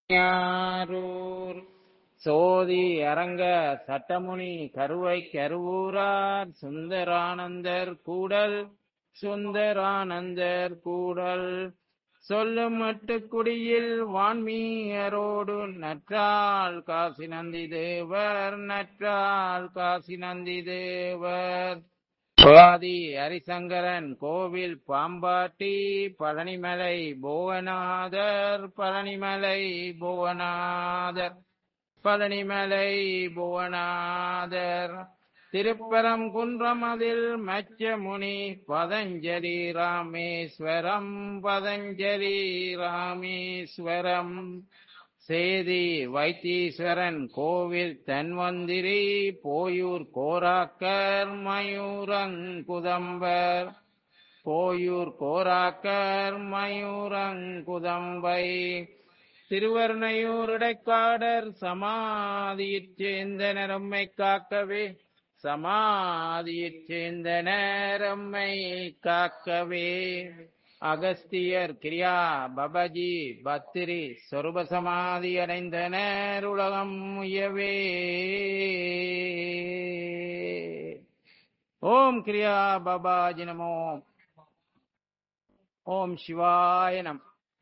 யாரூர் சோதி அரங்க சட்டமுனி கருவை கருவூரார் சுந்தரானந்தர் கூடல் சுந்தரானந்தர் கூடல் சொல்லும் மட்டுக்குடியில் வான்மீயரோடு நற்றால் காசி நந்தி தேவர் நற்றால் காசி நந்தி தேவர் சுவாதி ஹரிசங்கரன் கோவில் பாம்பாட்டி பழனிமலை புவனாதர் பழனிமலை புவனாதர் பழனிமலை புவனாதர் திருப்பரம் குன்றமதில் மச்சமுனி பதஞ்சலி ராமேஸ்வரம் பதஞ்சலி ராமேஸ்வரம் சேதி வைத்தீஸ்வரன் கோவில் தன்வந்திரி போயூர் கோராக்கர் மயூரங்குதம்பர் போயூர் கோராக்கர் மயூரங்குதம்பை திருவர்ணையூர் இடைக்காடர் சமாதியிற் சேர்ந்த நரம்மை காக்கவே சமாதியிற் சேர்ந்த நேரம்மை காக்கவே அகஸ்தியர் கிரியா பபஜி பத்திரி சொருப சமாதி அடைந்தனர் உலகம் முயவே ஓம் கிரியா பபாஜி நமோ ஓம் சிவாய நம்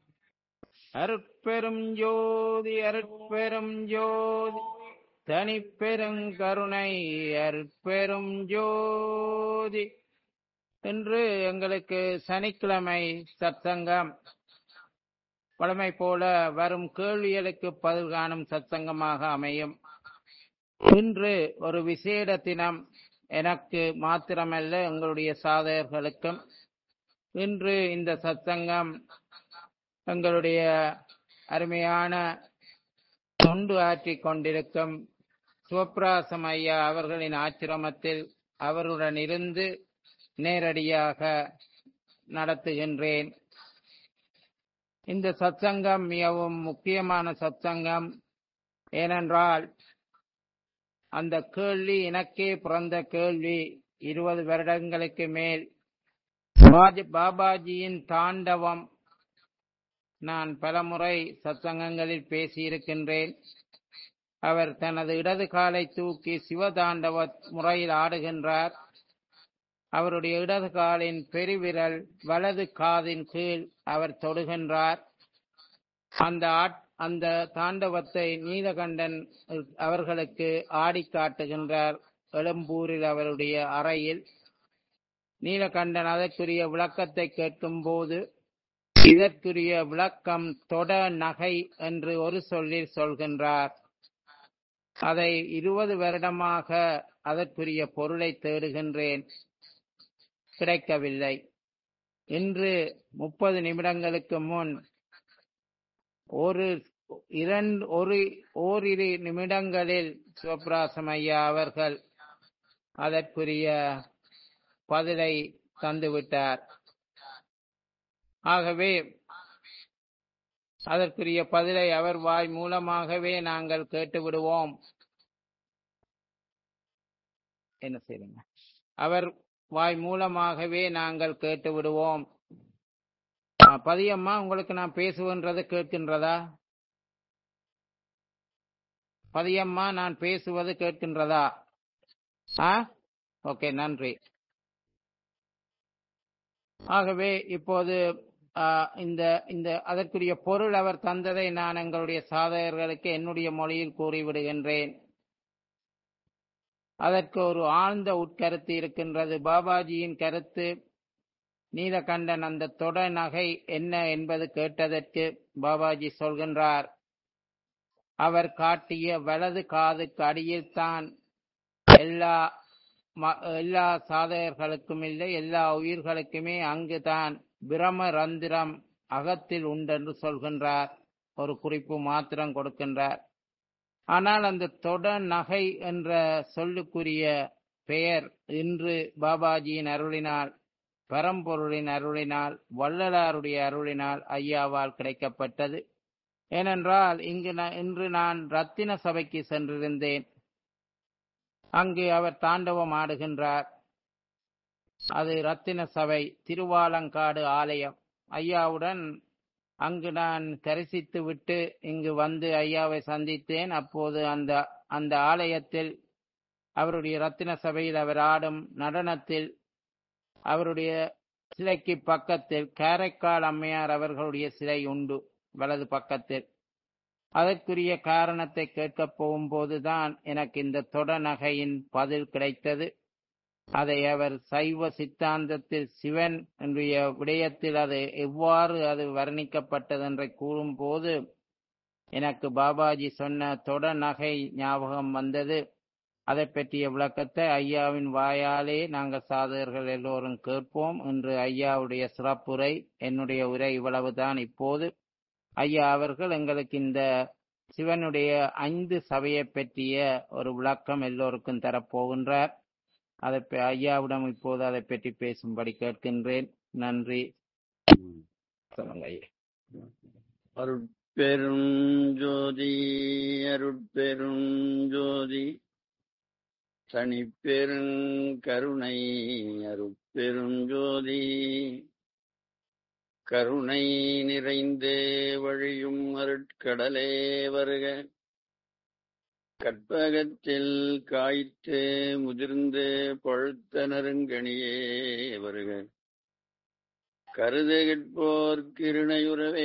அருட்பெரும் ஜோதி அருட்பெரும் ஜோதி தனிப்பெருங்கருணை அருட்பெரும் ஜோதி இன்று எங்களுக்கு சனிக்கிழமை சத்சங்கம் வழமை போல வரும் கேள்விகளுக்கு பதில் காணும் சத்சங்கமாக அமையும் இன்று ஒரு விசேட தினம் எனக்கு மாத்திரமல்ல எங்களுடைய சாதகர்களுக்கும் இன்று இந்த சத்சங்கம் எங்களுடைய அருமையான தொண்டு ஆற்றிக் கொண்டிருக்கும் சிவபிராசம் ஐயா அவர்களின் ஆச்சிரமத்தில் அவருடன் இருந்து நேரடியாக நடத்துகின்றேன் இந்த சத்சங்கம் மிகவும் முக்கியமான சத்சங்கம் ஏனென்றால் அந்த கேள்வி எனக்கே பிறந்த கேள்வி இருபது வருடங்களுக்கு மேல் பாபாஜியின் தாண்டவம் நான் பலமுறை சத்சங்கங்களில் பேசியிருக்கின்றேன் அவர் தனது இடது காலை தூக்கி சிவதாண்டவ முறையில் ஆடுகின்றார் அவருடைய இடது காலின் பெருவிரல் வலது காதின் கீழ் அவர் தொடுகின்றார் அந்த அந்த தாண்டவத்தை நீலகண்டன் அவர்களுக்கு ஆடி காட்டுகின்றார் எழும்பூரில் அவருடைய அறையில் நீலகண்டன் அதற்குரிய விளக்கத்தை கேட்கும் போது இதற்குரிய விளக்கம் தொட நகை என்று ஒரு சொல்லில் சொல்கின்றார் அதை இருபது வருடமாக அதற்குரிய பொருளை தேடுகின்றேன் கிடைக்கவில்லை இன்று முப்பது நிமிடங்களுக்கு முன் ஒரு இரண்டு ஒரு ஓரிரு நிமிடங்களில் சிவபிராசம் ஐயா அவர்கள் அதற்குரிய பதிலை தந்துவிட்டார் ஆகவே அதற்குரிய பதிலை அவர் வாய் மூலமாகவே நாங்கள் கேட்டு விடுவோம் என்ன செய்யுங்க அவர் வாய் மூலமாகவே நாங்கள் கேட்டு விடுவோம் பதியம்மா உங்களுக்கு நான் பேசுவன்றது கேட்கின்றதா பதியம்மா நான் பேசுவது கேட்கின்றதா ஆ ஓகே நன்றி ஆகவே இப்போது இந்த இந்த அதற்குரிய பொருள் அவர் தந்ததை நான் எங்களுடைய சாதகர்களுக்கு என்னுடைய மொழியில் கூறிவிடுகின்றேன் அதற்கு ஒரு ஆழ்ந்த உட்கருத்து இருக்கின்றது பாபாஜியின் கருத்து நீலகண்டன் அந்த தொட நகை என்ன என்பது கேட்டதற்கு பாபாஜி சொல்கின்றார் அவர் காட்டிய வலது காதுக்கு அடியில் தான் எல்லா எல்லா சாதகர்களுக்கும் இல்லை எல்லா உயிர்களுக்குமே அங்குதான் பிரம ரந்திரம் அகத்தில் உண்டென்று சொல்கின்றார் ஒரு குறிப்பு மாத்திரம் கொடுக்கின்றார் ஆனால் அந்த தொட நகை என்ற சொல்லுக்குரிய பெயர் இன்று பாபாஜியின் அருளினால் பரம்பொருளின் அருளினால் வள்ளலாருடைய அருளினால் ஐயாவால் கிடைக்கப்பட்டது ஏனென்றால் இங்கு இன்று நான் ரத்தின சபைக்கு சென்றிருந்தேன் அங்கு அவர் தாண்டவம் ஆடுகின்றார் அது ரத்தின சபை திருவாலங்காடு ஆலயம் ஐயாவுடன் அங்கு நான் தரிசித்து விட்டு இங்கு வந்து ஐயாவை சந்தித்தேன் அப்போது அந்த அந்த ஆலயத்தில் அவருடைய ரத்தின சபையில் அவர் ஆடும் நடனத்தில் அவருடைய சிலைக்கு பக்கத்தில் காரைக்கால் அம்மையார் அவர்களுடைய சிலை உண்டு வலது பக்கத்தில் அதற்குரிய காரணத்தை கேட்கப் போகும்போதுதான் எனக்கு இந்த தொடநகையின் பதில் கிடைத்தது அதை அவர் சைவ சித்தாந்தத்தில் சிவன் என்னுடைய விடயத்தில் அது எவ்வாறு அது வர்ணிக்கப்பட்டது என்று கூறும்போது எனக்கு பாபாஜி சொன்ன தொடநகை ஞாபகம் வந்தது அதை பற்றிய விளக்கத்தை ஐயாவின் வாயாலே நாங்கள் சாதகர்கள் எல்லோரும் கேட்போம் என்று ஐயாவுடைய சிறப்புரை என்னுடைய உரை இவ்வளவுதான் இப்போது ஐயா அவர்கள் எங்களுக்கு இந்த சிவனுடைய ஐந்து சபையை பற்றிய ஒரு விளக்கம் எல்லோருக்கும் தரப்போகின்றார் அதை ப- ஐயாவிடம் இப்போது அதை பற்றி பேசும்படி கேட்கின்றேன் நன்றி சொல்லுங்க ஐயா அருட்பெரும் ஜோதி அருட்பெரும் ஜோதி தனிப்பெரும் கருணை அருட்பெரும் ஜோதி கருணை நிறைந்தே வழியும் அருட்கடலே வருக கற்பகத்தில் காய்த்து முதிர்ந்து பழுத்த நறுங்கணியே வருக கருதுகிற்போர் கிருணையுறவே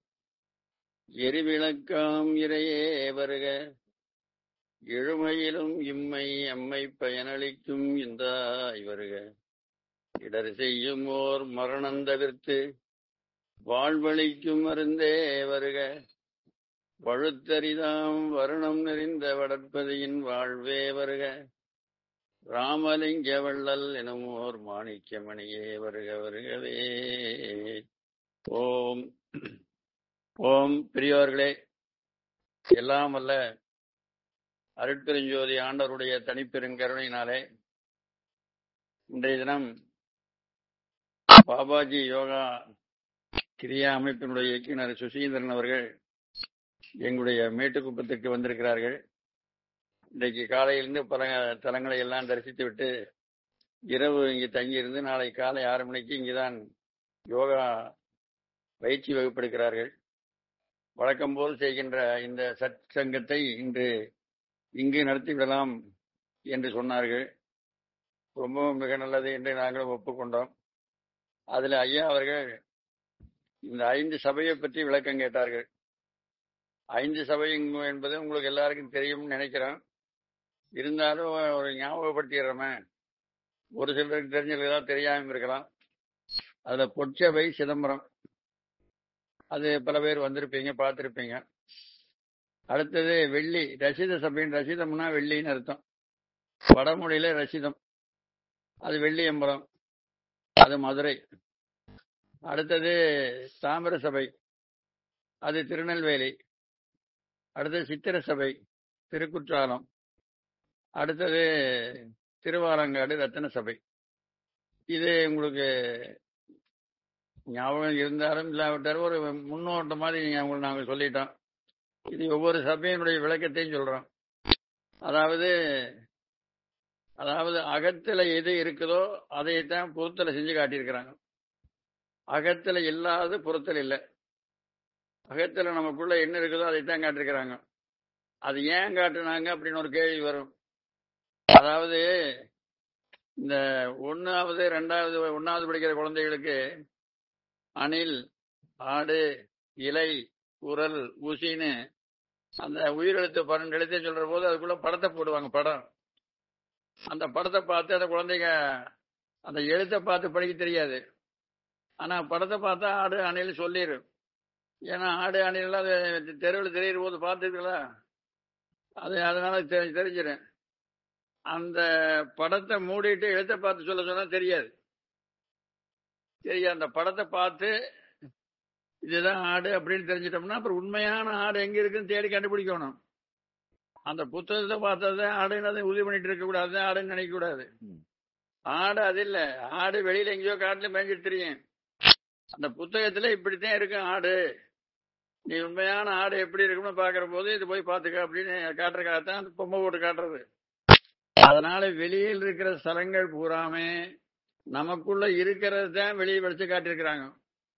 எரிவிளக்காம் இறையே வருக எழுமையிலும் இம்மை அம்மை பயனளிக்கும் இந்தாய் வருக இடர் செய்யும் ஓர் மரணம் தவிர்த்து வாழ்வழிக்கும் மருந்தே வருக பழுத்தரிதாம் வருணம் நிறைந்த வடற்பதியின் வாழ்வே வருக ராமலிங்க வள்ளல் எனும் ஓர் மாணிக்கமணியே வருக வருகவே ஓம் ஓம் பெரியோர்களே எல்லாம் வல்ல அருட்பெருஞ்சோதி ஆண்டவருடைய தனிப்பெருங்கருணையினாலே இன்றைய தினம் பாபாஜி யோகா கிரியா அமைப்பினுடைய இயக்குனர் சுசீந்திரன் அவர்கள் எங்களுடைய மேட்டுக்குப்பத்துக்கு வந்திருக்கிறார்கள் இன்றைக்கு காலையிலிருந்து பல தலங்களை எல்லாம் தரிசித்து விட்டு இரவு இங்கு தங்கியிருந்து நாளை காலை ஆறு மணிக்கு இங்குதான் யோகா பயிற்சி வகுப்பெடுக்கிறார்கள் வழக்கம் போல் செய்கின்ற இந்த சத் சங்கத்தை இன்று இங்கு நடத்திவிடலாம் என்று சொன்னார்கள் ரொம்பவும் மிக நல்லது என்று நாங்களும் ஒப்புக்கொண்டோம் அதில் ஐயா அவர்கள் இந்த ஐந்து சபையை பற்றி விளக்கம் கேட்டார்கள் ஐந்து சபை என்பது உங்களுக்கு எல்லாருக்கும் தெரியும்னு நினைக்கிறேன் இருந்தாலும் ஒரு ஞாபகப்படுத்திடுறோமே ஒரு சிலருக்கு தெரிஞ்சவங்களுக்கு தெரியாம இருக்கலாம் அதுல பொற்சபை சிதம்பரம் அது பல பேர் வந்திருப்பீங்க பார்த்திருப்பீங்க அடுத்தது வெள்ளி ரசித சபையின் ரசிதம்னா வெள்ளின்னு அர்த்தம் வடமொழியில ரசிதம் அது வெள்ளி அம்பலம் அது மதுரை அடுத்தது தாமிர சபை அது திருநெல்வேலி அடுத்தது சித்திர சபை திருக்குற்றாலம் அடுத்தது திருவாலங்காடு ரத்தன சபை இது உங்களுக்கு ஞாபகம் இருந்தாலும் இல்லாவிட்டாலும் ஒரு முன்னோட்டம் மாதிரி நீங்க உங்களுக்கு நாங்கள் சொல்லிட்டோம் இது ஒவ்வொரு சபையினுடைய விளக்கத்தையும் சொல்றோம் அதாவது அதாவது அகத்துல எது இருக்குதோ அதைத்தான் புறத்துல செஞ்சு காட்டியிருக்கிறாங்க அகத்துல இல்லாத புறத்தில் இல்லை அகத்துல நமக்குள்ள என்ன இருக்குதோ அதைத்தான் காட்டியிருக்கிறாங்க அது ஏன் காட்டுனாங்க அப்படின்னு ஒரு கேள்வி வரும் அதாவது இந்த ஒன்னாவது ரெண்டாவது ஒன்னாவது படிக்கிற குழந்தைகளுக்கு அணில் ஆடு இலை குரல் ஊசின்னு அந்த உயிரெழுத்து பன்னெண்டு எழுத்து சொல்ற போது அதுக்குள்ள படத்தை போடுவாங்க படம் அந்த படத்தை பார்த்து அந்த குழந்தைங்க அந்த எழுத்தை பார்த்து படிக்க தெரியாது ஆனா படத்தை பார்த்தா ஆடு அணில் சொல்லிடும் ஏன்னா ஆடு அணில் அது தெருவில் தெரியுற போது பார்த்துருக்கல அது அதனால தெரி- தெரிஞ்சிடும் அந்த படத்தை மூடிட்டு எழுத்தை பார்த்து சொல்ல சொன்னா தெரியாது தெரியாது அந்த படத்தை பார்த்து இதுதான் ஆடு அப்படின்னு தெரிஞ்சிட்டோம்னா அப்புறம் உண்மையான ஆடு எங்க இருக்குன்னு தேடி கண்டுபிடிக்கணும் அந்த புத்தகத்தை பார்த்தது ஆடுன்னு உறுதி பண்ணிட்டு இருக்க கூடாது ஆடுன்னு நினைக்க கூடாது ஆடு அது இல்ல ஆடு வெளியில எங்கேயோ காட்டுல மேய்ஞ்சிட்டு தெரியும் அந்த புத்தகத்துல இப்படித்தான் இருக்கும் ஆடு நீ உண்மையான ஆடு எப்படி இருக்கும்னு பாக்குற போது இது போய் பாத்துக்க அப்படின்னு காட்டுறதுக்காகத்தான் அந்த பொம்மை போட்டு காட்டுறது அதனால வெளியில் இருக்கிற ஸ்தலங்கள் பூராமே நமக்குள்ள இருக்கிறது தான் வெளியே வச்சு காட்டியிருக்கிறாங்க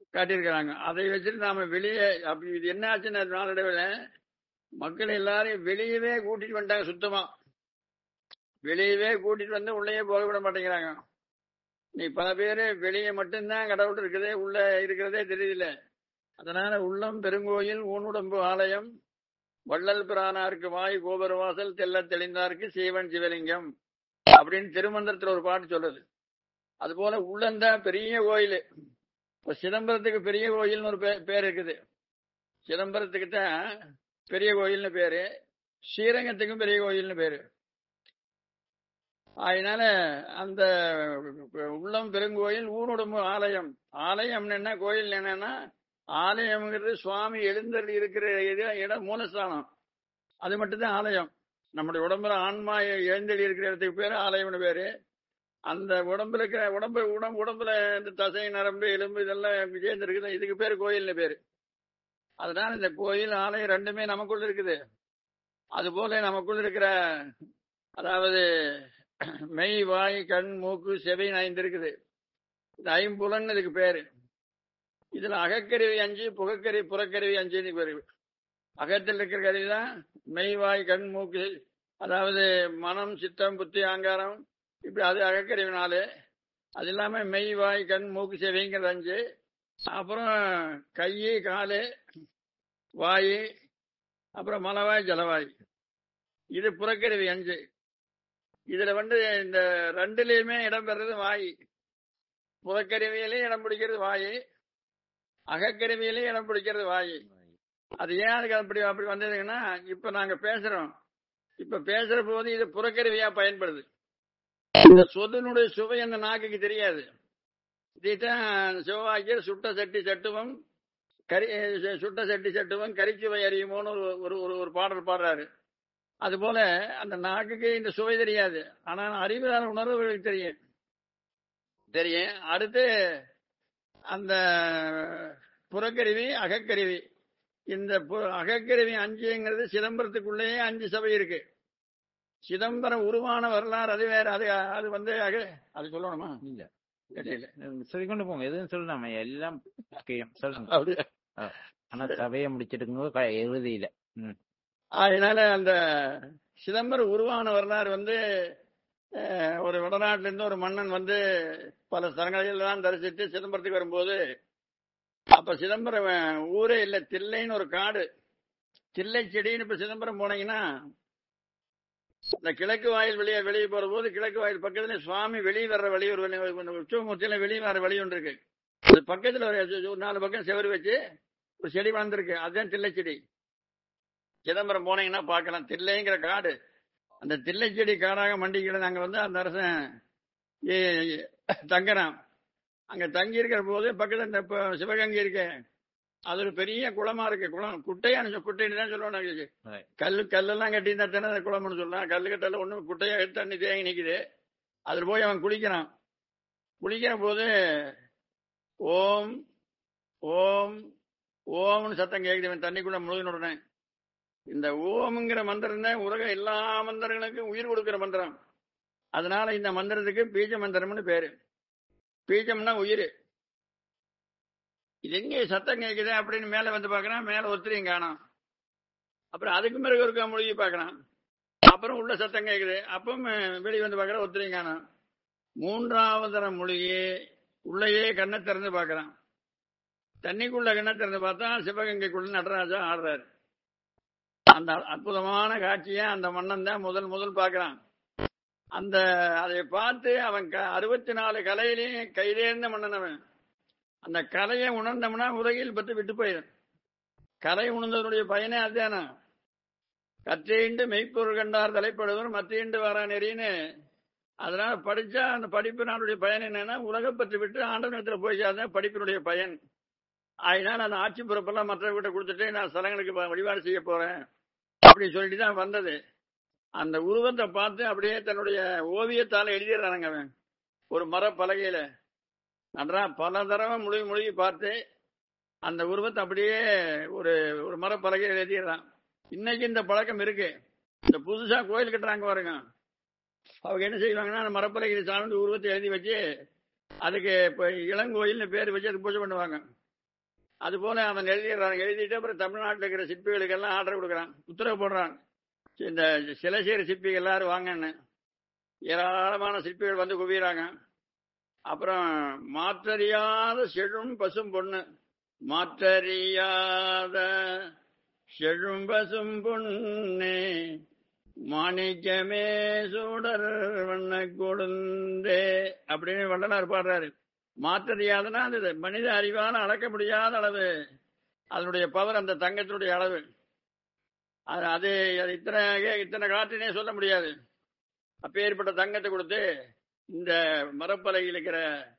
காட்டியிருக்கிறாங்க அதை வச்சுட்டு நாம வெளியே அப்படி இது என்ன ஆச்சுன்னா நாளடைவில் மக்கள் எல்லாரையும் வெளியவே கூட்டிட்டு வந்துட்டாங்க சுத்தமா வெளியவே கூட்டிட்டு வந்து உள்ளேயே போக விட மாட்டேங்கிறாங்க நீ பல பேரு வெளியே மட்டும்தான் கடவுள் இருக்குதே உள்ள இருக்கிறதே தெரியல அதனால உள்ளம் பெருங்கோயில் ஊனுடம்பு ஆலயம் வள்ளல் பிரானாருக்கு வாய் கோபுர வாசல் தெல்ல தெளிந்தாருக்கு சீவன் சிவலிங்கம் அப்படின்னு திருமந்திரத்துல ஒரு பாட்டு சொல்லுது அது போல உள்ளந்தான் பெரிய கோயில் இப்ப சிதம்பரத்துக்கு பெரிய கோயில்னு ஒரு பே- பேர் இருக்குது சிதம்பரத்துக்கு தான் பெரிய கோயில்னு பேரு ஸ்ரீரங்கத்துக்கும் பெரிய கோயில்னு பேரு அதனால அந்த உள்ளம் பெருங்கோயில் ஊனுடம்பு ஆலயம் ஆலயம் என்ன கோயில் என்னன்னா ஆலயம்ங்கிறது சுவாமி எழுந்தருள் இருக்கிற இது இடம் மூலஸ்தானம் அது மட்டும்தான் ஆலயம் நம்முடைய உடம்புல ஆன்மா எழுந்தருள் இருக்கிற இடத்துக்கு பேரு ஆலயம்னு பேரு அந்த உடம்புல இருக்கிற உடம்பு உடம்பு உடம்புல இந்த தசை நரம்பு எலும்பு இதெல்லாம் சேர்ந்துருக்குது இதுக்கு பேரு கோயில்னு பேரு அதனால இந்த கோயில் ஆலயம் ரெண்டுமே நமக்குள்ள இருக்குது அது போல நமக்குள்ள இருக்கிற அதாவது மெய் வாய் கண் மூக்கு செவின்னு ஐந்து இருக்குது இது ஐம்புலன் இதுக்கு பேரு இதுல அகக்கருவி அஞ்சு புகக்கருவி புறக்கருவி அஞ்சுன்னு பேரு அகத்தில் இருக்கிற கருவி தான் மெய் வாய் கண் மூக்கு அதாவது மனம் சித்தம் புத்தி ஆங்காரம் இப்படி அது அகக்கருவி நாலு அது இல்லாம மெய் வாய் கண் மூக்கு செவிங்கிறது அஞ்சு அப்புறம் கை காலு வாய் அப்புறம் மலவாய் ஜலவாய் இது புறக்கருவி அஞ்சு இதுல வந்து இந்த ரெண்டுலயுமே இடம் பெறது வாய் புறக்கருவியிலையும் இடம் பிடிக்கிறது வாய் அகக்கருவியிலையும் இடம் பிடிக்கிறது வாய் அது ஏன் அதுக்கு அப்படி அப்படி வந்ததுங்கன்னா இப்ப நாங்க பேசுறோம் இப்ப பேசுற போது இது புறக்கருவியா பயன்படுது இந்த சொதனுடைய சுவை அந்த நாக்குக்கு தெரியாது இதைத்தான் சிவவாக்கியர் சுட்ட சட்டி சட்டுவம் கரி சுட்ட சட்டி சட்டுவம் கரிச்சுவை அறியுமோன்னு ஒரு ஒரு ஒரு ஒரு பாடல் பாடுறாரு அது போல அந்த நாக்குக்கு இந்த சுவை தெரியாது ஆனா அறிவியலான உணர்வுகளுக்கு தெரியும் தெரியும் அடுத்து அந்த புறக்கருவி அகக்கருவி இந்த பு- அகக்கருவி அஞ்சுங்கிறது சிதம்பரத்துக்குள்ளேயே அஞ்சு சபை இருக்கு சிதம்பரம் உருவான வரலாறு அது வேற அது அது வந்து அக அது சொல்லணுமா இல்ல தெரியல சொல்லி கொண்டு போங்க எதுவும் சொல்லலாமா எல்லாம் முக்கியம் சொல்லுங்க அப்படியா ஆனா சபையை முடிச்சிட்டுங்க க- இறுதியில ம் அதனால அந்த சிதம்பரம் உருவான வரலாறு வந்து அஹ், ஒரு வடநாட்டுல இருந்து ஒரு மன்னன் வந்து பல ஸ்தலங்களில் தான் தரிசித்து சிதம்பரத்துக்கு வரும்போது அப்ப சிதம்பரம் அஹ், ஊரே இல்ல தில்லைன்னு ஒரு காடு தில்லை செடின்னு இப்ப சிதம்பரம் போனீங்கன்னா இந்த கிழக்கு வாயில் வெளியே வெளியே போற போது கிழக்கு வாயில் பக்கத்துல சுவாமி வெளியே வர்ற வழி ஒரு வழி ஒரு உச்சமூர்த்தியில வெளியே வர வழி ஒன்று இருக்கு அது பக்கத்துல ஒரு ஒரு நாலு பக்கம் செவரு வச்சு ஒரு செடி வளர்ந்துருக்கு அதுதான் தில்லை செடி சிதம்பரம் போனீங்கன்னா பார்க்கலாம் தில்லைங்கிற காடு அந்த தில்லை செடி காடாக மண்டிக்கிட நாங்க வந்து அந்த அரசன் ஏ- ஏ- தங்குறான் அங்க தங்கி இருக்கிற போது பக்கத்துல இந்த இப்ப சிவகங்கை இருக்கு அது ஒரு பெரிய குளமா இருக்கு குளம் குட்டையான்னு சொல் குட்டைன்னு தான் சொல்லுவோம் நாங்க. Right. கல்லு கல்லெல்லாம் கட்டி இருந்தா தானே அது குளம்னு சொல்லலாம் கல்லு கட்டல ஒண்ணும் குட்டையா எடுத்து தண்ணி தேங்கி நிக்குது அதுல போய் அவன் குளிக்கிறான் குளிக்கிற போது ஓம் ஓம் ஓம்னு சத்தம் கேக்குது இவன் தண்ணிக்குள்ள முழுகின உடனே இந்த ஓம்ங்கிற மந்திரம் தான் உலக எல்லா மந்திரங்களுக்கும் உயிர் கொடுக்கிற மந்திரம் அதனால இந்த மந்திரத்துக்கு பீஜ மந்திரம்னு பேரு பீஜம்னா உயிர் இது எங்க சத்தம் கேக்குது அப்படின்னு மேல வந்து பாக்குறான் மேல ஒருத்தரையும் காணோம் அப்புறம் அதுக்கு பிறகு ஒருக்கா முழுகி பாக்குறான் அப்புறம் உள்ள சத்தம் கேக்குது அப்பவும் வெளியே வந்து பாக்குற ஒருத்தரையும் காணோம் மூன்றாவது தரம் முழுகி உள்ளேயே கண்ணை திறந்து பாக்குறான் தண்ணிக்குள்ள கண்ணை திறந்து பார்த்தா சிவகங்கைக்குள்ள நடராஜா ஆடுறாரு அந்த அற்புதமான காட்சியை அந்த மன்னன் தான் முதல் முதல் பார்க்கறான் அந்த அதை பார்த்து அவன் க- அறுபத்தி நாலு கலையிலையும் கைதேர்ந்த மன்னன் அவன் அந்த கலையை உணர்ந்தோம்னா உலகில் பத்து விட்டு போயிடும் கலை உணர்ந்தவனுடைய பயனே அதுதானா கற்றையிண்டு மெய்ப்பொருள் கண்டார் தலைப்படுவர் மத்தியிண்டு வரா நெறின்னு அதனால படிச்சா அந்த படிப்பினுடைய பயன் என்னன்னா உலகப்பற்று விட்டு ஆண்டவனத்துல போய் சேர்ந்தா படிப்பினுடைய பயன் அதனால அந்த ஆட்சி பொறுப்பெல்லாம் மற்றவர்கிட்ட கொடுத்துட்டு நான் ஸ்தலங்களுக்கு வ- வழிபாடு செய்ய போறேன் அப்படி சொல்லிட்டு தான் வந்தது அந்த உருவத்தை பார்த்து அப்படியே தன்னுடைய ஓவியத்தால எழுதிடுறானுங்க அவன் ஒரு மர பலகையில நன்றா பல தடவை முழுகி முழுகி பார்த்து அந்த உருவத்தை அப்படியே ஒரு ஒரு மர பலகையில எழுதிடுறான் இன்னைக்கு இந்த பழக்கம் இருக்கு இந்த புதுசா கோயில் கட்டுறாங்க பாருங்க அவங்க என்ன செய்வாங்கன்னா அந்த மரப்பலகையில் சார்ந்து உருவத்தை எழுதி வச்சு அதுக்கு இப்ப இளங்கோயில்னு பேர் வச்சு அதுக்கு பூஜை பண்ணுவாங்க அது போல அவன் எழுதிடுறான் எழுதிட்டு அப்புறம் தமிழ்நாட்டில் இருக்கிற சிற்பிகளுக்கு எல்லாம் ஆர்டர் கொடுக்குறான் உத்தரவு போடுறான் இந்த சிலை செய்கிற சிற்பிகள் எல்லாரும் வாங்கன்னு ஏராளமான சிற்பிகள் வந்து குவிகிறாங்க அப்புறம் மாற்றறியாத செழும் பசும் பொண்ணு மாற்றறியாத செழும் பசும் பொண்ணே மாணிக்கமே சூடர் வண்ண கொழுந்தே அப்படின்னு வள்ளலார் பாடுறாரு மாற்றறியாதுன்னா அது மனித அறிவான அளக்க முடியாத அளவு அதனுடைய பவர் அந்த தங்கத்தினுடைய அளவு அது அது அது இத்தனை இத்தனை காற்றினே சொல்ல முடியாது அப்பேற்பட்ட தங்கத்தை கொடுத்து இந்த மரப்பலகையில் இருக்கிற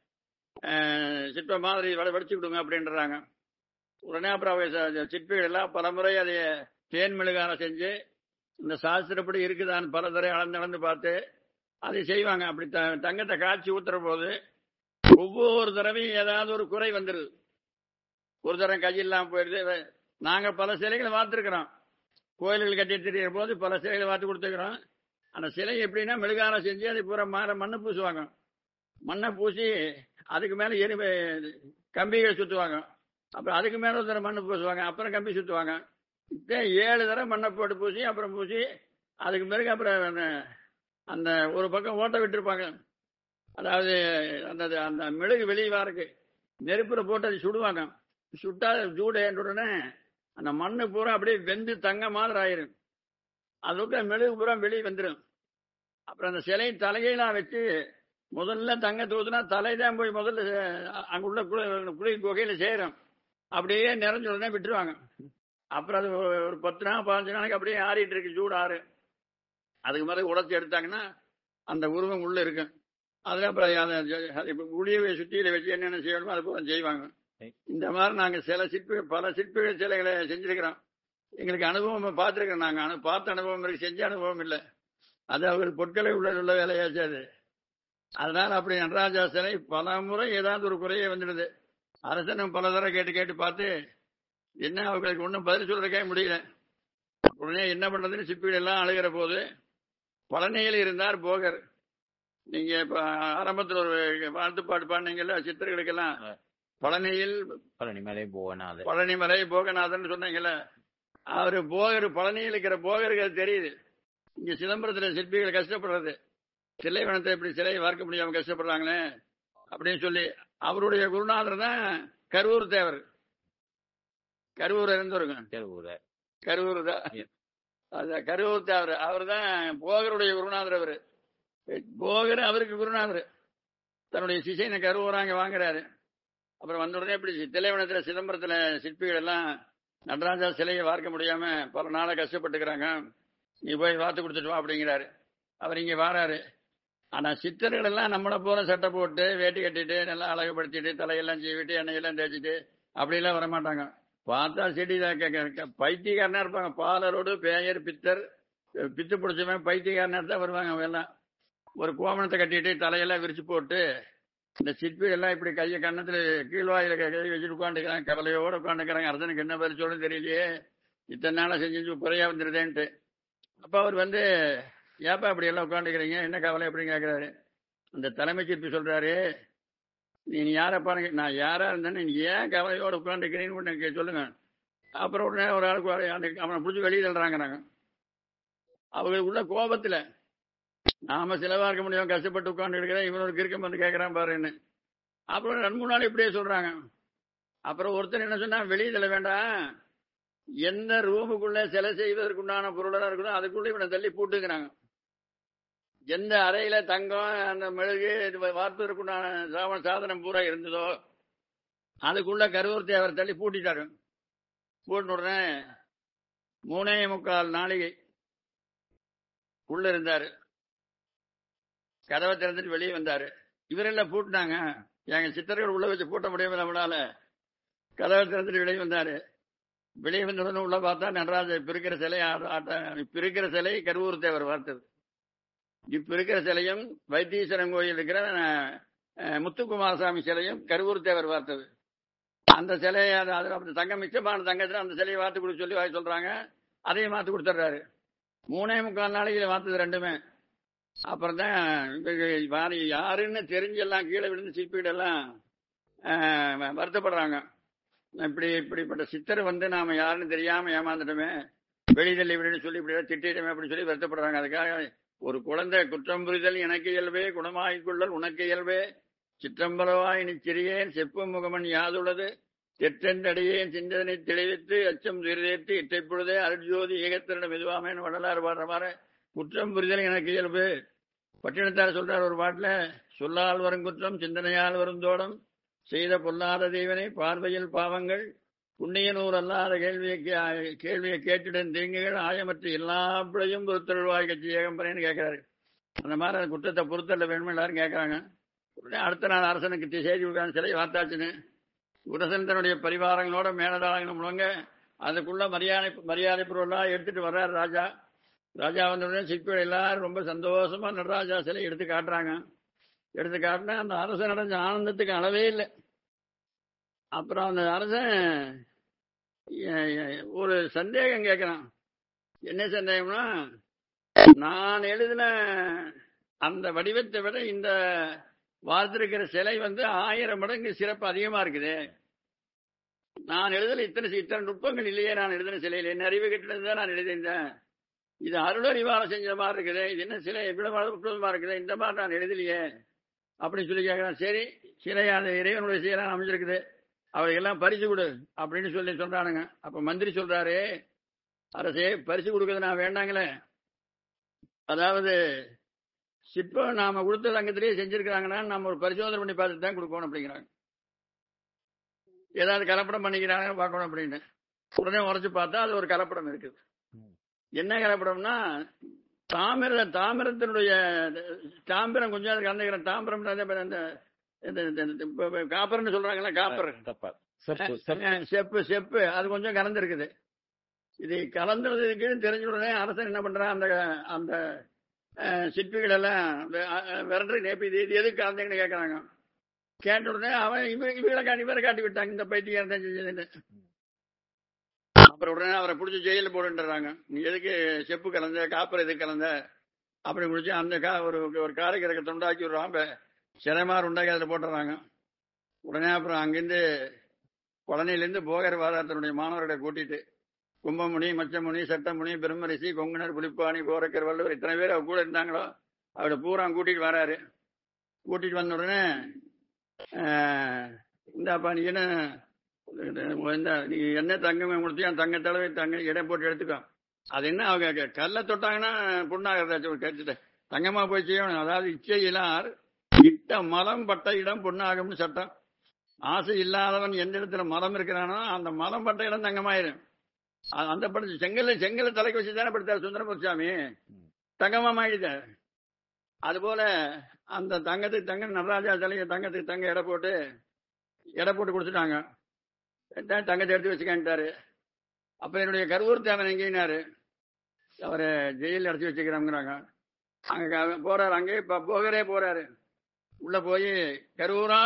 அஹ், சிற்ப மாதிரி வட வடிச்சு கொடுங்க அப்படின்றாங்க உடனே அப்புறம் அவங்க ச- சிற்பிகள் எல்லாம் பலமுறை அதை தேன் மெழுகான செஞ்சு இந்த சாஸ்திரப்படி இருக்குதான்னு பல தடவை அளந்து அளந்து பார்த்து அதை செய்வாங்க அப்படி த தங்கத்தை காய்ச்சி ஊத்துற போது ஒவ்வொரு தடவையும் ஏதாவது ஒரு குறை வந்துடுது ஒரு தரம் கையில்லாம போயிடுது நாங்க பல சிலைகளை பார்த்துருக்குறோம் கோயில்கள் கட்டி திரிகிற போது பல சிலைகளை பார்த்து கொடுத்துருக்குறோம் அந்த சிலை எப்படின்னா மெழுகான செஞ்சு அதை பூரா மாற மண்ணை பூசுவாங்க மண்ணை பூசி அதுக்கு மேல எரி கம்பிகள் சுத்துவாங்க அப்புறம் அதுக்கு மேல ஒரு தடவை மண்ணு பூசுவாங்க அப்புறம் கம்பி சுத்துவாங்க இப்ப ஏழு தடவை மண்ணை போட்டு பூசி அப்புறம் பூசி அதுக்கு பிறகு அப்புறம் அந்த- அந்த ஒரு பக்கம் ஓட்ட விட்டுருப்பாங்க அதாவது அந்த அந்த மெழுகு வெளியே வாருக்கு நெருப்புல போட்டு அதை சுடுவாங்க சுட்டா சூடு ஏன்ற உடனே அந்த மண்ணு பூரா அப்படியே வெந்து தங்க மாதிரி ஆயிரும் அதுக்கு மெழுகு பூரா வெளியே வந்துடும் அப்புறம் அந்த சிலை தலையெல்லாம் வச்சு முதல்ல தங்கத்தை ஊத்துனா தலை தான் போய் முதல்ல அஹ், அங்க உள்ள குளி- குளி குகையில சேரும் அப்படியே நிறைஞ்ச உடனே விட்டுருவாங்க அப்புறம் அது ஒரு- ஒரு பத்து நாள் பதினஞ்சு நாளைக்கு அப்படியே ஆறிட்டு இருக்கு சூடு ஆறு அதுக்கு மேலே உடைச்சி எடுத்தாங்கன்னா அந்த உருவம் உள்ள இருக்கும் அதுல அப்புறம் அதை ஜ- அதை இப்ப உளியவை சுத்தியில வச்சு என்னென்ன செய்யணுமோ அது பூரா செய்வாங்க இந்த மாதிரி நாங்க சில சிற்பி பல சிற்பிகள் சிலைகளை செஞ்சிருக்கிறோம் எங்களுக்கு அனுபவம் பார்த்துருக்கோம் நாங்க அனு பார்த்த அனுபவம் இருக்கு செஞ்ச அனுபவம் இல்லை அது அவர் பொற்களை உள்ள உள்ள வேலையாச்சு அது அதனால அப்படி நடராஜா சிலை பல முறை ஏதாவது ஒரு குறையே வந்துடுது அரசனும் பல தடவை கேட்டு கேட்டு பார்த்து என்ன அவங்களுக்கு ஒன்றும் பதில் சொல்றதுக்கே முடியல உடனே என்ன பண்றதுன்னு சிற்பிகள் எல்லாம் அழுகிற போது பழனியில் இருந்தார் போகர் நீங்க இப்ப ஆரம்பத்தில் ஒரு வாழ்த்து பாட்டு பாடினீங்கல்ல சித்தர்களுக்கெல்லாம் பழனியில் பழனிமலை போகனாது பழனிமலை போகநாதன் சொன்னீங்கல்ல அவரு போகர் பழனியில் இருக்கிற போகருக்கு அது தெரியுது இங்க சிதம்பரத்துல சிற்பிகள் கஷ்டப்படுறது சிலை வனத்தை இப்படி சிலையை வார்க்க முடியாம கஷ்டப்படுறாங்களே அப்படின்னு சொல்லி அவருடைய குருநாதர் தான் கரூர் தேவர் கரூர் இருந்தவருங்க தெருவுல கரூர் தான் அது கரூர் தேவர் அவர் தான் போகருடைய குருநாதர் அவரு போகர் அவருக்கு குருநாதர் தன்னுடைய சிசைனை கரூர் அங்க வாங்குறாரு அப்புறம் வந்த உடனே இப்படி திலைவனத்துல சிதம்பரத்துல சிற்பிகள் எல்லாம் நடராஜா சிலையை வார்க்க முடியாம பல நாளா கஷ்டப்பட்டுக்கிறாங்க நீ போய் வாத்து கொடுத்துட்டு வா அப்படிங்கிறாரு அவர் இங்க வாராரு ஆனா சித்தர்கள் எல்லாம் நம்மளை போல சட்டை போட்டு வேட்டி கட்டிட்டு நல்லா அழகுபடுத்திட்டு தலையெல்லாம் சீவிட்டு எண்ணெயெல்லாம் தேய்ச்சிட்டு அப்படியெல்லாம் வரமாட்டாங்க பார்த்தா செடி பைத்தியக்காரனா இருப்பாங்க பாலரோடு பேயர் பித்தர் பித்து பிடிச்சவன் பைத்தியக்காரனா தான் வருவாங்க அவங்க எல்லாம் ஒரு கோமணத்தை கட்டிட்டு தலையெல்லாம் விரிச்சு போட்டு இந்த சிற்பி எல்லாம் இப்படி கையை கண்ணத்துல கீழ்வாயில கை வச்சுட்டு உட்காந்துக்கிறாங்க கவலையோட உட்காந்துக்கிறாங்க அரசனுக்கு என்ன பதில் சொல்லணும் தெரியலையே இத்தனை நாளா செஞ்சு குறையா வந்துருதேன்ட்டு அப்ப அவர் வந்து ஏப்பா இப்படி எல்லாம் உட்காந்துக்கிறீங்க என்ன கவலை அப்படின்னு கேட்கிறாரு அந்த தலைமை சிற்பி சொல்றாரு நீ நீ யாரை பாருங்க நான் யாரா இருந்தேன்னு நீ ஏன் கவலையோட உட்காந்துக்கிறீன்னு எனக்கு சொல்லுங்க அப்புறம் உடனே ஒரு ஆளுக்கு வர- அந்த- அவனை பிடிச்சி வெளியே தள்ளுறாங்க நாங்க அவங்களுக்கு உள்ள கோபத்துல நாம செலவாக்க முடியாம கஷ்டப்பட்டு உட்கார்ந்து இருக்கிறேன் இவனோட கிறுக்கம் வந்து கேட்கறான் பாருன்னு அப்புறம் ரெண்டு மூணு நாள் இப்படியே சொல்றாங்க அப்புறம் ஒருத்தர் என்ன சொன்னா வெளியே தள்ள வேண்டாம் எந்த ரூமுக்குள்ள சிலை செய்வதற்குண்டான பொருளா இருக்கணும் அதுக்குள்ள இவனை தள்ளி பூட்டுங்கிறாங்க எந்த அறையில தங்கம் அந்த மெழுகு இது வார்ப்பதற்குண்டான சாம சாதனம் பூரா இருந்ததோ அதுக்குள்ள கருவூர்த்தி அவர் தள்ளி பூட்டிட்டாரு பூட்டின உடனே மூணே முக்கால் நாளிகை உள்ள இருந்தாரு கதவை திறந்துட்டு வெளியே வந்தாரு இவரெல்லாம் பூட்டினாங்க எங்க சித்தர்கள் உள்ள வச்சு பூட்ட முடியாம நம்மளால கதவை திறந்துட்டு வெளியே வந்தாரு வெளியே வந்த உடனே உள்ள பார்த்தா நடராஜ இப்ப இருக்கிற சிலை ஆட்ட- ஆட்ட- இப்ப இருக்கிற சிலை கருவூர் தேவர் பார்த்தது இப்ப இருக்கிற சிலையும் வைத்தீஸ்வரன் கோயில் இருக்கிற அஹ், முத்துக்குமாரசாமி சிலையும் கருவூர் தேவர் பார்த்தது அந்த சிலையை அது- அதுல அப்படி தங்கம் மிச்சமான தங்கத்துல அந்த சிலையை வாத்து கொடுக்க சொல்லி வாங்கி சொல்றாங்க அதையும் மாத்து கொடுத்துட்றாரு மூணே முக்கால் நாளைக்கு வாத்தது ரெண்டுமே அப்புறம் தான் இவங்க யாருன்னு தெரிஞ்செல்லாம் கீழே விழுந்து சிற்பிகிட்டெல்லாம் வருத்தப்படுறாங்க இப்படி இப்படிப்பட்ட சித்தர் வந்து நாம யாருன்னு தெரியாம ஏமாந்துட்டோமே வெளிதல் இப்படின்னு சொல்லி இப்படி திட்டிட்டோமே அப்படின்னு சொல்லி வருத்தப்படுறாங்க அதுக்காக ஒரு குழந்தை குற்றம் புரிதல் எனக்கு இயல்பே குணமாய்க்கொள்ளல் உனக்கு இயல்பே சிற்றம்பலவாய் நிச்சிறியேன் செப்பும் முகமன் யாதுள்ளது தெற்றென்றடியேன் சிந்தனை தெளிவித்து அச்சம் துரிதேற்று இட்டைப்பொழுதே அருட்ஜோதி ஏகத்திரிடம் மெதுவாமேன்னு வள்ளலார் பாடுற மாதிரி குற்றம் புரிதல் எனக்கு இயல்பு பட்டினத்தார் சொல்றார் ஒரு பாட்டுல சொல்லால் வரும் குற்றம் சிந்தனையால் வரும் தோடம் செய்த பொல்லாத தெய்வனை பார்வையில் பாவங்கள் புண்ணிய நூறு அல்லாத கேள்வியை கே- கேள்வியை கேட்டுடன் தீங்குகள் ஆயமற்ற எல்லா பிழையும் பொறுத்தருள்வாய் கட்சி ஏகம்பரேன்னு கேட்கிறாரு அந்த மாதிரி அந்த குற்றத்தை பொறுத்தல்ல வேணுமே எல்லாரும் கேட்கறாங்க உடனே அடுத்த நாள் அரசனுக்கு தி- செய்தி கொடுக்காங்க சிலை வார்த்தாச்சுன்னு உரசன் தன்னுடைய பரிவாரங்களோட மேலதாளங்கள் முழங்க அதுக்குள்ள மரியாதை மரியாதை பொருளெல்லாம் எடுத்துட்டு வர்றாரு ராஜா ராஜா வந்த உடனே சிற்பிகள் எல்லாரும் ரொம்ப சந்தோஷமா நடராஜா சிலை எடுத்து காட்டுறாங்க எடுத்து காட்டினா அந்த அரசன் அடைஞ்ச ஆனந்தத்துக்கு அளவே இல்லை அப்புறம் அந்த அரசன் எ- எ- ஒரு சந்தேகம் கேட்கிறான் என்ன சந்தேகம்னா நான் எழுதின அந்த வடிவத்தை விட இந்த வார்த்திருக்கிற சிலை வந்து ஆயிரம் மடங்கு சிறப்பு அதிகமா இருக்குது நான் எழுதல இத்தனை இத்தனை நுட்பங்கள் இல்லையே நான் எழுதின சிலையில் என்ன அறிவு கிட்டதான் நான் எழுதியிருந்தேன் இது அருளறிவால செஞ்ச மாதிரி இருக்குது இது என்ன சிலை எவ்வளவு நுட்பமா இருக்குது இந்த மாதிரி நான் எழுதலையே அப்படின்னு சொல்லி கேட்கிறான் சரி சிலையான இறைவனுடைய செயலான அமைஞ்சிருக்குது அவருக்கு எல்லாம் பரிசு கொடு அப்படின்னு சொல்லி சொல்றானுங்க அப்ப மந்திரி சொல்றாரு அரசே பரிசு கொடுக்கறது நான் வேண்டாங்களே அதாவது சிற்பம் நாம கொடுத்த தங்கத்திலேயே செஞ்சிருக்கிறாங்கன்னா நம்ம ஒரு பரிசோதனை பண்ணி பார்த்துட்டு தான் கொடுக்கணும் அப்படிங்கிறாங்க ஏதாவது கலப்படம் பண்ணிக்கிறாங்க பார்க்கணும் அப்படின்னு உடனே உரைச்சு பார்த்தா அது ஒரு கலப்படம் இருக்குது என்ன கலப்படம்னா தாமிர தாமிரத்தினுடைய தாமிரம் கொஞ்சம் அது கலந்துக்கிற தாமிரம் அந்த இந்த- இந்த- இந்த- இந்த- இப்ப- இப்ப காப்பர்னு சொல்றாங்கல்ல காப்பர் தப்பா செப்பு செப்பு அஹ் செப்பு செப்பு அது கொஞ்சம் கலந்துருக்குது இது கலந்துறதுக்கு தெரிஞ்ச உடனே அரசன் என்ன பண்றான் அந்த அந்த அஹ், சிற்பிகள் எல்லாம் வெ- அஹ், விரட்டு நேப்பி இது இது எதுக்கு கலந்தீங்கன்னு கேட்கறாங்க கேட்ட உடனே அவன் இவ இவங்களை காட்டி இவரை காட்டி விட்டாங்க இந்த பைத்தியம் தான் செஞ்சதுன்னு அப்புறம் உடனே அவரை பிடிச்சி ஜெயில போடுன்றாங்க நீ எதுக்கு செப்பு கலந்த காப்பர் எதுக்கு கலந்த அப்படி முடிச்சு அந்த கா ஒரு ஒரு காரைக்கிறக்க துண்டாக்கி ஒரு ராம்ப சிறைமாறு உண்டாக்கி அதில் போட்டுறாங்க உடனே அப்புறம் அங்கிருந்து பழனியிலேருந்து போகர் வாதாரத்தினுடைய மாணவர்களை கூட்டிட்டு கும்பமுனி மச்சமுனி சட்டமுனி பிரம்மரிசி கொங்குனர் புலிப்பாணி கோரக்கர் வள்ளுவர் இத்தனை பேர் அவர் கூட இருந்தாங்களோ அவரை பூரா கூட்டிட்டு வராரு கூட்டிட்டு வந்த உடனே ஆஹ், இந்தாப்பா நீ என்ன இந்த நீ என்ன தங்கம் கொடுத்து என் தங்க தடவை தங்க இடம் போட்டு எடுத்துக்கோ அது என்ன அவங்க க- கல்லை தொட்டாங்கன்னா புண்ணாகிறதாச்சும் கேட்டுட்டு தங்கமா போய் செய்யணும் அதாவது இச்சையிலார் இட்ட மலம் பட்ட இடம் புண்ணாகும்னு சட்டம் ஆசை இல்லாதவன் எந்த இடத்துல மலம் இருக்கிறானோ அந்த மலம் பட்ட இடம் தங்கமாயிரும் அ- அந்த படத்து செங்கல்ல செங்கல்ல தலைக்கு வச்சு தானே படுத்தார் சுந்தரமுசாமி தங்கமா ஆயிடுது அதுபோல அந்த தங்கத்துக்கு தங்க நடராஜா சிலையை தங்கத்துக்கு தங்க எடை போட்டு எடை போட்டு கொடுத்துட்டாங்க "இந்தா தங்கத்தை எடுத்து வச்சுக்கான்ட்டாரு அப்ப என்னுடைய கருவூர் தேவன் எங்கேனாரு அவரை ஜெயிலில் அடைச்சி வச்சுக்கிறாங்கிறாங்க அங்க அவன் போறாரு அங்கே இப்ப போகரே போறாரு உள்ள போய் கருவூரா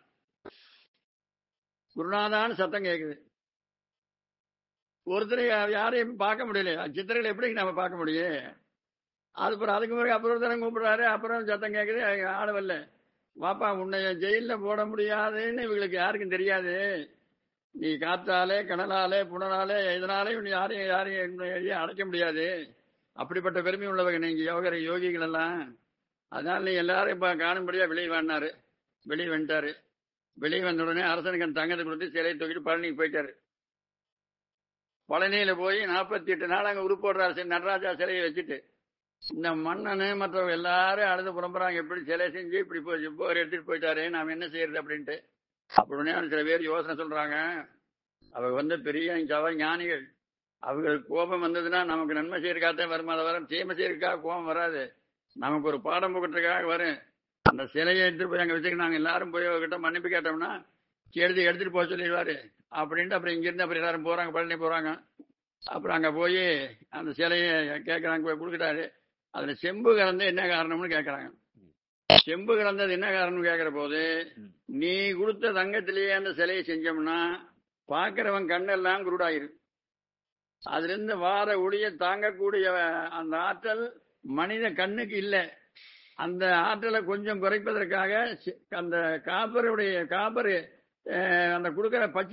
குருநாதான்னு சத்தம் கேக்குது ஒருத்தர் யாரையும் பார்க்க முடியல சித்திரங்களை எப்படி நம்ம பார்க்க முடியும் அதுக்கப்புறம் அதுக்கு பிறகு அப்புறம் ஒருத்தரம் கூப்பிடுறாரு அப்புறம் சத்தம் கேக்குது ஆள வரல வாப்பா உன்னை ஜெயில போட முடியாதுன்னு இவங்களுக்கு யாருக்கும் தெரியாது நீ காத்தாலே கடலாலே புனலாலே இதனாலே உன்னை யாரையும் யாரையும் என்னைய அடைக்க முடியாது அப்படிப்பட்ட பெருமை உள்ளவங்க நீங்க யோகர யோகிகள் எல்லாம் அதனால நீ எல்லாரும் இப்ப காணும்படியா வெளியே வேணாரு வெளியே வந்துட்டாரு வெளியே வந்த உடனே அரசனுக்கு அந்த தங்கத்தை கொடுத்து சிலையை தூக்கிட்டு பழனிக்கு போயிட்டாரு பழனியில போய் நாற்பத்தி எட்டு நாள் அங்க உருப்போடுறாரு சரி நடராஜா சிலையை வச்சுட்டு இந்த மன்னனு மற்றவங்க எல்லாரும் அழுது புறம்புறாங்க எப்படி சிலை செஞ்சு இப்படி போய் போர் எடுத்துட்டு போயிட்டாரு நாம என்ன செய்யறது அப்படின்ட்டு அப்படின்னே சில பேர் யோசனை சொல்றாங்க அவங்க வந்து பெரிய ஜவ ஞானிகள் அவங்களுக்கு கோபம் வந்ததுன்னா நமக்கு நன்மை செய்யறதுக்காக வருமா வரும் தீமை செய்யறதுக்காக கோபம் வராது நமக்கு ஒரு பாடம் புகட்டுறதுக்காக வரும் அந்த சிலையை எடுத்துட்டு போய் அங்க வச்சுக்க நாங்க எல்லாரும் போய் அவர்கிட்ட மன்னிப்பு கேட்டோம்னா எடுத்து எடுத்துட்டு போக சொல்லிடுவாரு அப்படின்ட்டு அப்புறம் இங்கிருந்து அப்புறம் எல்லாரும் போறாங்க பழனி போறாங்க அப்புறம் அங்க போய் அந்த சிலையை கேட்கறாங்க போய் கொடுக்குறாரு அதுல செம்பு கலந்து என்ன காரணம்னு கேட்கறாங்க செம்பு கலந்தது என்ன காரணம்னு கேட்கிற போது நீ கொடுத்த தங்கத்திலேயே அந்த சிலையை செஞ்சோம்னா பாக்குறவன் கண்ணெல்லாம் குருடாயிரு அதுல இருந்து வார ஒளிய தாங்கக்கூடிய அந்த ஆற்றல் மனித கண்ணுக்கு இல்ல அந்த ஆற்றலை கொஞ்சம் குறைப்பதற்காக சி- அந்த காப்பருடைய காப்பர் அந்த கொடுக்கிற பச்சையில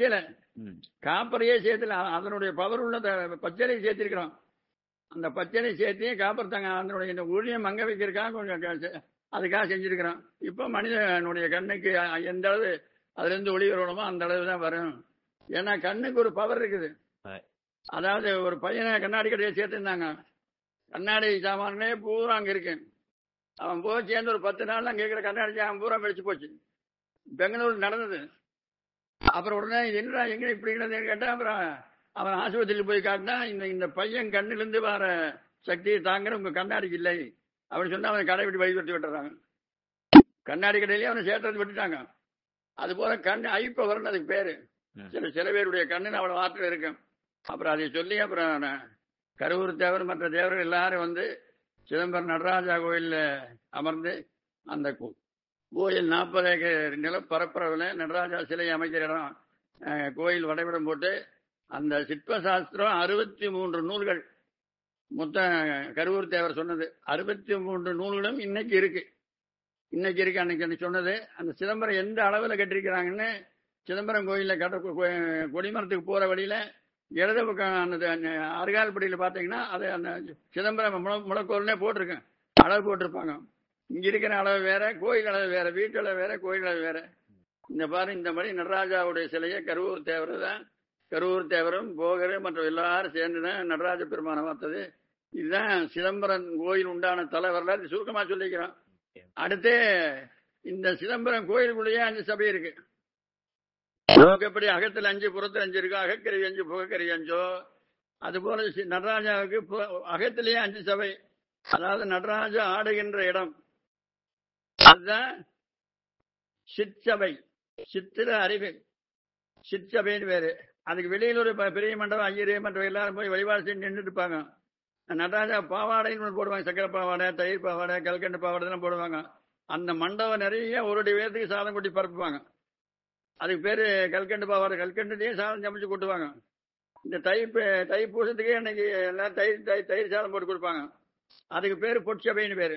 ம். காப்பரையே சேர்த்துல அ- அதனுடைய பவர் உள்ள த- பச்சளையை சேர்த்திருக்கிறோம் அந்த பச்சளை சேர்த்து காப்பர் தாங்க அதனுடைய இந்த ஊழியம் அங்க வைக்கிறதுக்காக கொஞ்சம் க- செ- அதுக்காக செஞ்சிருக்கிறோம் இப்போ மனிதனுடைய கண்ணுக்கு அ- எந்த அளவு அதுல இருந்து ஒளி வரணுமோ அந்த அளவு தான் வரும் ஏன்னா கண்ணுக்கு ஒரு பவர் இருக்குது Right. அதாவது ஒரு பையனை கண்ணாடி கடையை சேர்த்துருந்தாங்க கண்ணாடி சாமானே பூரா அங்க இருக்கு அவன் போய் சேர்ந்து ஒரு பத்து நாள் அங்க இருக்கிற கண்ணாடி சாமான் பூரா வெடிச்சு போச்சு பெங்களூர் நடந்தது அப்புறம் உடனே இது என்னடா எங்க இப்படி கிடந்ததுன்னு கேட்டா அப்புறம் அவன் ஆஸ்பத்திரியில் போய் காட்டினா இந்த இந்த பையன் கண்ணிலிருந்து வர சக்தியை தாங்குற உங்க கண்ணாடிக்கு இல்லை அப்படின்னு சொன்னா அவன் கடை விட்டு வழிபட்டு விட்டுறாங்க கண்ணாடி கடையிலேயே அவனை சேர்த்தது விட்டுட்டாங்க அது போல கண் ஐப்பவர்னு அதுக்கு பேரு ம். சில சில பேருடைய கண்ணில் அவ்வளவு ஆற்றல் இருக்கும் அப்புறம் அதை சொல்லி அப்புறம் நான் கருவூர் தேவர் மற்ற தேவர்கள் எல்லாரும் வந்து சிதம்பரம் நடராஜா கோயில்ல அமர்ந்து அந்த கோ- கோயில் நாற்பது ஏக்கர் நிலப்பரப்பளவில் நடராஜா சிலை அமைக்கிற இடம் அஹ், கோயில் வடைபடம் போட்டு அந்த சிற்ப சாஸ்திரம் அறுபத்தி மூன்று நூல்கள் மொத்த கருவூர் தேவர் சொன்னது அறுபத்தி மூன்று நூல்களும் இன்னைக்கு இருக்கு இன்னைக்கு இருக்கு அன்னைக்கு அன்னைக்கு சொன்னது அந்த சிதம்பரம் எந்த அளவில் கட்டிருக்கிறாங்கன்னு சிதம்பரம் கோயில்ல கட்ட கொ- கொ- கொடிமரத்துக்கு போற வழியில இடது பக்கம் அந்த அருகால்படியில பாத்தீங்கன்னா அது அந்த சிதம்பரம் முள முளக்கோல்னே போட்டிருக்கேன் அளவு போட்டிருப்பாங்க இங்க இருக்கிற அளவு வேற கோயில் அளவு வேற வீட்டு அளவு வேற கோயில் அளவு வேற இந்த பாரு இந்த மாதிரி நடராஜாவுடைய சிலையை கருவூர் தேவர் தான் கருவூர் தேவரும் போகரு மற்றும் எல்லாரும் சேர்ந்து தான் நடராஜ பெருமானை பார்த்தது இதுதான் சிதம்பரம் கோயில் உண்டான தலை வரலாறு சுருக்கமா சொல்லிக்கிறோம் அடுத்து இந்த சிதம்பரம் கோயிலுக்குள்ளேயே அஞ்சு சபை இருக்கு எப்படி அகத்துல அஞ்சு புறத்துல அஞ்சு இருக்கு அகக்கரை அஞ்சு புகக்கரை அஞ்சோ அது போல சி- நடராஜாவுக்கு பு- அகத்திலேயே அஞ்சு சபை அதாவது நடராஜா ஆடுகின்ற இடம் அதுதான் சிற்சபை சித்திர அறிவு சிற்சபைன்னு பேரு அதுக்கு வெளியில ஒரு ப- பெரிய மண்டபம் ஐயரு மற்ற எல்லாரும் போய் வழிபாடு செஞ்சு நின்றுட்டு இருப்பாங்க நடராஜா பாவாடைன்னு ஒண்ணு போடுவாங்க சக்கரை பாவாடை தயிர் பாவாடை கல்கண்டு பாவாடை எல்லாம் போடுவாங்க அந்த மண்டபம் நிறைய ஒரு அடி உயரத்துக்கு சாதம் கொட்டி பரப்புவாங்க அதுக்கு பேரு கல்கண்டு பாவாடை கல்கண்டுலயே சாதம் சமைச்சு கொட்டுவாங்க இந்த தை ப- தை பூசத்துக்கே அன்னைக்கு எல்லாம் தயிர் தை- தயிர் சாதம் போட்டு கொடுப்பாங்க அதுக்கு பேரு பொற்சபைன்னு பேரு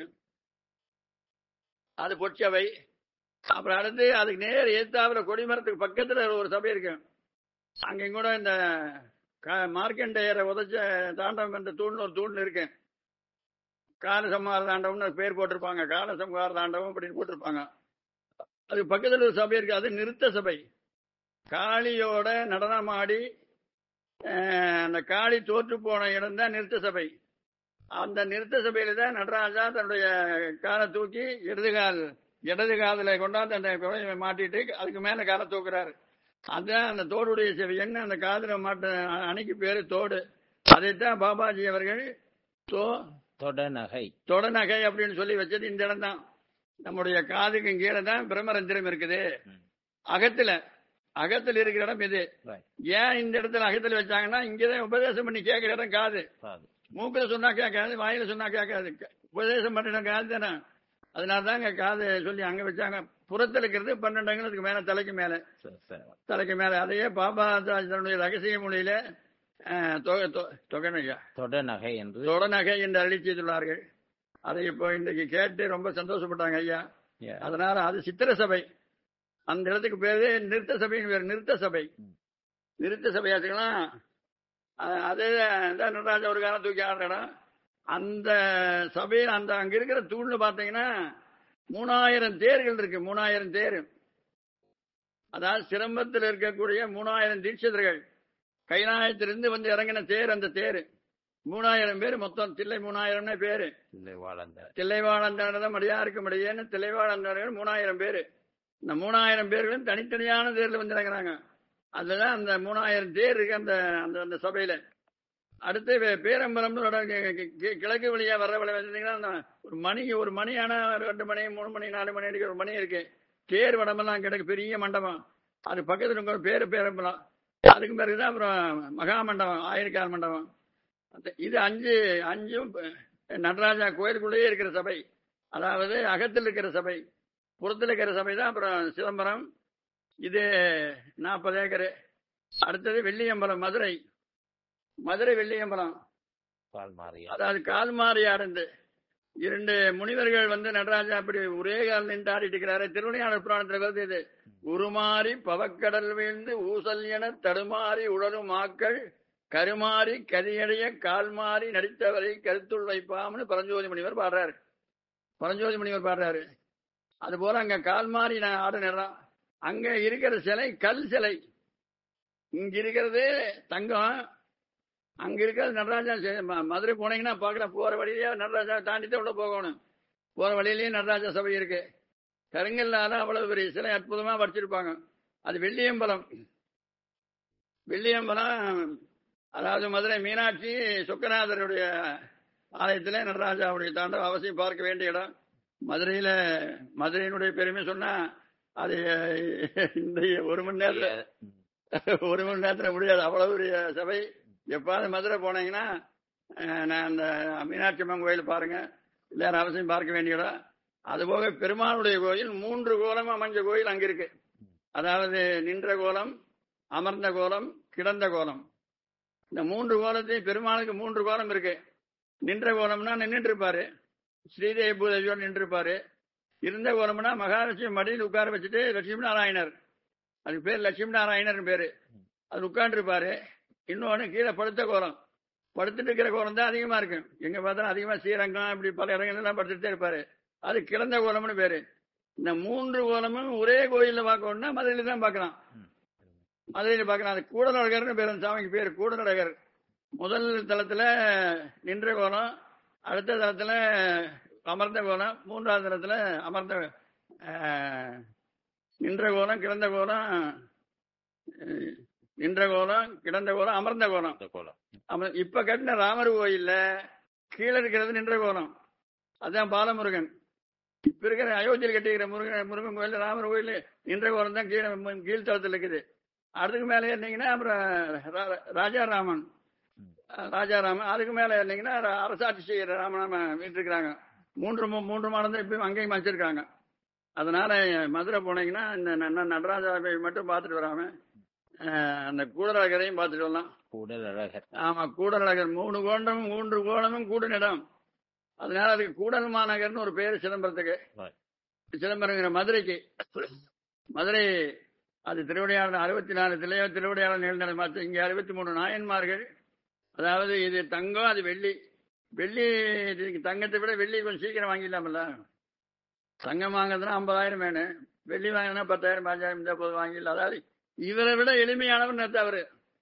அது பொற்சபை அப்புறம் அடுத்து அதுக்கு நேர் ஏத்தாப்புல கொடிமரத்துக்கு பக்கத்துல ஒரு சபை இருக்கு அங்க கூட இந்த க- மார்க்கண்டேயரை உதைச்ச தாண்டவம் என்ற தூண்ல ஒரு தூண் இருக்கு காலசம்ஹார தாண்டவம்னு அது பேர் போட்டிருப்பாங்க காலசம்ஹார தாண்டவம் அப்படின்னு போட்டிருப்பாங்க அதுக்கு பக்கத்துல ஒரு சபை இருக்கு அது நிறுத்த சபை காளியோட நடனமாடி அஹ், அந்த காளி தோற்று போன இடம் தான் நிறுத்த சபை அந்த நிறுத்த சபையில தான் நடராஜா தன்னுடைய காலை தூக்கி இடது கால் இடது காதுல கொண்டாந்து அந்த குழையை மாட்டிட்டு அதுக்கு மேல காலை தூக்குறாரு அதான் அந்த தோடுடைய செவி என்ன அந்த காதுல மாட்ட அணைக்கு பேரு தோடு அதைத்தான் பாபாஜி அவர்கள் தோ தொடநகை தொடநகை அப்படின்னு சொல்லி வச்சது இந்த இடம் தான் நம்முடைய காதுக்கு கீழே தான் பிரம்மரந்திரம் இருக்குது ம். அகத்துல அகத்துல இருக்கிற இடம் இது Right. ஏன் இந்த இடத்துல அகத்துல வச்சாங்கன்னா இங்கதான் உபதேசம் பண்ணி கேட்கிற இடம் காது காது மூக்குல சொன்னா கேட்காது வாயில சொன்னா கேட்காது உபதேசம் பண்ணின காது தானே அதனால தாங்க காது சொல்லி அங்க வச்சாங்க புறத்துல இருக்கிறது பன்னெண்டு அங்குலத்துக்கு மேல தலைக்கு மேல சரி, சரி. தலைக்கு மேல அதையே பாபா தன்னுடைய ரகசிய மொழியில அஹ், தொகை- தொ- தொகைநகை தொடநகை என்று தொடநகை என்று அருளி செய்துள்ளார்கள் அதை இப்போ இன்றைக்கு கேட்டு ரொம்ப சந்தோஷப்பட்டாங்க ஐயா Yeah. அதனால அது சித்திர சபை அந்த இடத்துக்கு பேரு நிறுத்த சபைன்னு பேரு நிறுத்த சபை ம். நிறுத்த சபையாச்சுக்கலாம் அதே தான் நடராஜா ஒரு காலம் தூக்கி ஆடுற இடம் அந்த சபையில் அந்த அங்க இருக்கிற தூண்ல பாத்தீங்கன்னா மூணாயிரம் தேர்கள் இருக்கு மூணாயிரம் தேர் அதாவது சிரம்பத்தில் இருக்கக்கூடிய மூணாயிரம் தீட்சிதர்கள் கைலாயத்திலிருந்து வந்து இறங்கின தேர் அந்த தேர் மூணாயிரம் பேர் மொத்தம் தில்லை மூணாயிரம்னே பேரு இல்லை வாழ்ந்த தில்லைவாழந்தானதான் மடியாருக்கு மடியேன்னு தில்லைவாழந்தார்கள் மூணாயிரம் பேரு இந்த மூணாயிரம் பேர்களும் தனித்தனியான தேர்ல வந்து இறங்குறாங்க அதுதான் அந்த மூணாயிரம் தேர் இருக்கு அந்த அந்த அந்த சபையில அடுத்து வே- பேரம்பலம்னு ஒரு இடம் கி- கி- கி- கிழக்கு வழியா வர்ற வழி வந்தீங்கன்னா அந்த ஒரு மணிக்கு ஒரு மணி ஆனா ரெண்டு மணி மூணு மணி நாலு மணி அடிக்கிற ஒரு மணி இருக்கு தேர் வடமெல்லாம் கிடக்கு பெரிய மண்டபம் அது பக்கத்துல உங்க பேரு பேரம்பலம் அதுக்கு பிறகுதான் அப்புறம் மகா மண்டபம் ஆயிரக்கால் மண்டபம் அந்த- இது அஞ்சு அஞ்சும் நடராஜா கோயிலுக்குள்ளேயே இருக்கிற சபை அதாவது அகத்தில் இருக்கிற சபை புறத்தில் இருக்கிற சபை தான் அப்புறம் சிதம்பரம் இது நாற்பது ஏக்கரு அடுத்தது வெள்ளியம்பலம் மதுரை மதுரை வெள்ளியம்பலம் பால் மாறியா அதாவது கால்மாரியாடு இரண்டு முனிவர்கள் வந்து நடராஜா அப்படி ஒரே கால் நின்று ஆடிட்டு இருக்கிறாரு திருவிளையாடல் புராணத்துல வருது இது உருமாறி பவக்கடல் வீழ்ந்து ஊசல் என தடுமாறி உழலும் மாக்கள் கருமாறி கதியடைய கால் மாறி நடித்தவரை கருத்துள் வைப்பாம்னு பரஞ்சோதி முனிவர் பாடுறாரு பரஞ்சோதி முனிவர் பாடுறாரு அது போல அங்க கால் மாறி நான் ஆட நேரம் அங்க இருக்கிற சிலை கல் சிலை இங்க இருக்கிறது தங்கம் அங்க இருக்கிறது நடராஜா சி- ம- மதுரை போனீங்கன்னா பார்க்கலாம் போற வழியிலேயே நடராஜா தாண்டி தான் உள்ள போகணும் போற வழியிலேயே நடராஜா சபை இருக்கு கருங்கல்லால அவ்வளவு பெரிய சிலை அற்புதமா வடிச்சிருப்பாங்க அது வெள்ளியம்பலம் வெள்ளியம்பலம் அதாவது மதுரை மீனாட்சி சொக்கநாதருடைய ஆலயத்துல நடராஜாவுடைய தாண்டவம் அவசியம் பார்க்க வேண்டிய இடம் மதுரையில மதுரையினுடைய பெருமை சொன்னா அது இந்த ஒரு மணி நேரத்துல ஒரு மணி நேரத்துல முடியாது அவ்வளவு பெரிய சபை எப்பாவது மதுரை போனீங்கன்னா அஹ், நான் அந்த மீனாட்சி அம்மன் கோயில் பாருங்க எல்லாரும் அவசியம் பார்க்க வேண்டிய இடம் அதுபோக பெருமாளுடைய கோயில் மூன்று கோலம் அமைஞ்ச கோயில் அங்க இருக்கு அதாவது நின்ற கோலம் அமர்ந்த கோலம் கிடந்த கோலம் இந்த மூன்று கோலத்தையும் பெருமாளுக்கு மூன்று கோலம் இருக்கு நின்ற கோலம்னா நின்றுட்டு இருப்பாரு ஸ்ரீதேவி பூதேவியோடு நின்று இருப்பாரு இருந்த கோலம்னா மகாலட்சுமி மடியில் உட்கார வச்சுட்டு லட்சுமி நாராயணர் அதுக்கு பேர் லட்சுமி நாராயணர் பேரு அது உட்கார்ந்து இருப்பாரு இன்னொன்னு கீழே படுத்த கோலம் படுத்துட்டு இருக்கிற கோலம் தான் அதிகமா இருக்கு எங்க பார்த்தாலும் அதிகமா ஸ்ரீரங்கம் இப்படி பல இடங்கள்லாம் படுத்துட்டே இருப்பாரு அது கிடந்த கோலம்னு பேரு இந்த மூன்று கோலமும் ஒரே கோயில்ல பார்க்கணும்னா மதுரையில தான் பார்க்கலாம் மதுரையில பார்க்கலாம் அது கூடலழகர்னு பேர் அந்த சாமிக்கு பேர் கூடலழகர் முதல் தளத்துல நின்ற கோலம் அடுத்த தளத்துல அமர்ந்த கோலம் மூன்றாவது தளத்துல அமர்ந்த ஆஹ், நின்ற கோலம் கிடந்த கோலம் அஹ், நின்ற கோலம் கிடந்த கோலம் அமர்ந்த கோலம் இந்த கோலம் அம- இப்ப கட்டின ராமர் கோயில்ல கீழே இருக்கிறது நின்ற கோலம் அதான் பாலமுருகன் இப்ப இருக்கிற அயோத்தியில் கட்டிக்கிற முருகன் முருகன் கோயில் ராமர் கோயில் நின்ற கோலம் தான் கீழே மு- கீழ்த்தளத்தில் இருக்குது அதுக்கு மேல ஏறினீங்கன்னா அப்புறம் ரா- ராஜாராமன் அஹ் ராஜாராமன் அதுக்கு மேல ஏறினீங்கன்னா ர- அரசாட்சி செய்கிற ராமநாம இருக்கிறாங்க மூன்று மு- மூன்று மாதம் தான் இப்பயும் அங்கேயும் வச்சிருக்காங்க அதனால மதுரை போனீங்கன்னா இந்த ந- ந- நடராஜாவை மட்டும் பார்த்துட்டு வராம அஹ் அந்த கூடலகரையும் பார்த்துட்டு வரலாம் கூடல் அழகர் ஆமா கூடலழகர் மூணு கோண்டமும் மூன்று கோணமும் கூடனிடம் அதனால அதுக்கு கூடல் மாநகர்னு ஒரு பேர் சிதம்பரத்துக்கு Right. சிதம்பரங்கிற மதுரைக்கு மதுரை அது திருவிடையாளர் அறுபத்தி நாலு திரையோ திருவிடையாளர் நிகழ்நிலை மாற்ற இங்க அறுபத்தி மூணு நாயன்மார்கள் அதாவது இது தங்கம் அது வெள்ளி வெள்ளி இதுக்கு தங்கத்தை விட வெள்ளி கொஞ்சம் சீக்கிரம் வாங்கிடலாம்ல தங்கம் வாங்குறதுனா ஐம்பதாயிரம் வேணும் வெள்ளி வாங்கினா பத்தாயிரம் பாஞ்சாயிரம் இந்த போது வாங்கிடலாம் அதாவது இவரை விட எளிமையானவர் நேத்து அவரு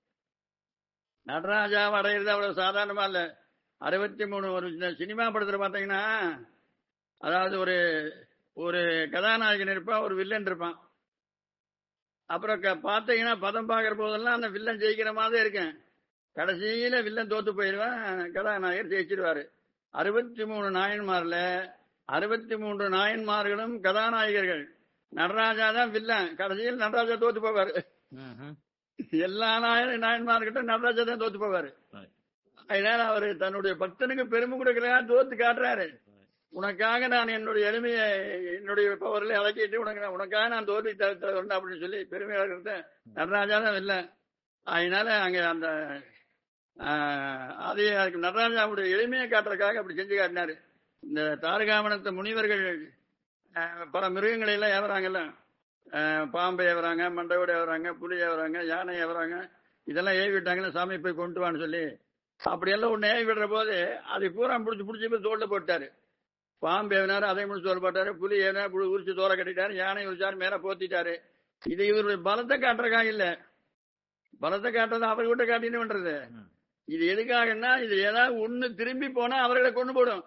நடராஜாவை அடையிறது அவ்வளவு சாதாரணமா இல்ல அறுபத்தி மூணு ஒரு சின்ன சினிமா படத்துல பாத்தீங்கன்னா அதாவது ஒரு ஒரு கதாநாயகன் இருப்பான் ஒரு வில்லன் இருப்பான் அப்புறம் க- பாத்தீங்கன்னா பதம் பாக்குற போதெல்லாம் அந்த வில்லன் ஜெயிக்கிற மாதிரி இருக்கேன் கடைசியில வில்லன் தோத்து போயிடுவான் கதாநாயகர் ஜெயிச்சிருவாரு அறுபத்தி மூணு நாயன்மார்ல அறுபத்தி மூன்று நாயன்மார்களும் கதாநாயகர்கள் நடராஜா தான் வில்லன் கடைசியில் நடராஜா தோத்து போவாரு ம்ஹும். எல்லா நாயன நாயன்மார்கிட்ட நடராஜா தான் தோத்து போவாரு Right. அதனால அவரு தன்னுடைய பக்தனுக்கு பெருமை கொடுக்கறதா தோத்து காட்டுறாரு உனக்காக நான் என்னுடைய எளிமையை என்னுடைய பவர்ல அடக்கிட்டு உனக்கு நான் உனக்காக நான் தோல்வி தர தர வரணும் அப்படின்னு சொல்லி பெருமை இருக்கிறத நடராஜா தான் இல்லை அதனால அங்க அந்த ஆஹ், அதே அதுக்கு நடராஜாவுடைய எளிமையை காட்டுறதுக்காக அப்படி செஞ்சு காட்டினாரு இந்த தாரகாமணத்தை முனிவர்கள் ஆஹ், பல மிருகங்களை எல்லாம் ஏவறாங்கல்ல ஆஹ், பாம்பை ஏவறாங்க மண்டையோட ஏவறாங்க புலி ஏவறாங்க யானை ஏவறாங்க இதெல்லாம் ஏவி விட்டாங்கல்ல சாமி போய் கொண்டு வான்னு சொல்லி அப்படியெல்லாம் ஒன்று ஏவி விடுற போது அதை பூரா பிடிச்சி பிடிச்சி போய் தோல்ல போட்டாரு பாம்பு ஏவினாரு அதை முடிச்சு தோல் போட்டாரு புலி ஏவினா புலி உரிச்சு தோலை கட்டிட்டாரு யானை உரிச்சாரு மேல போத்திட்டாரு இது இவருடைய பலத்தை காட்டுறக்காக இல்ல பலத்தை காட்டுறது அவர்கிட்ட காட்டின்னு பண்றது ம். இது எதுக்காகன்னா இது ஏதாவது ஒண்ணு திரும்பி போனா அவர்களை கொண்டு போடும்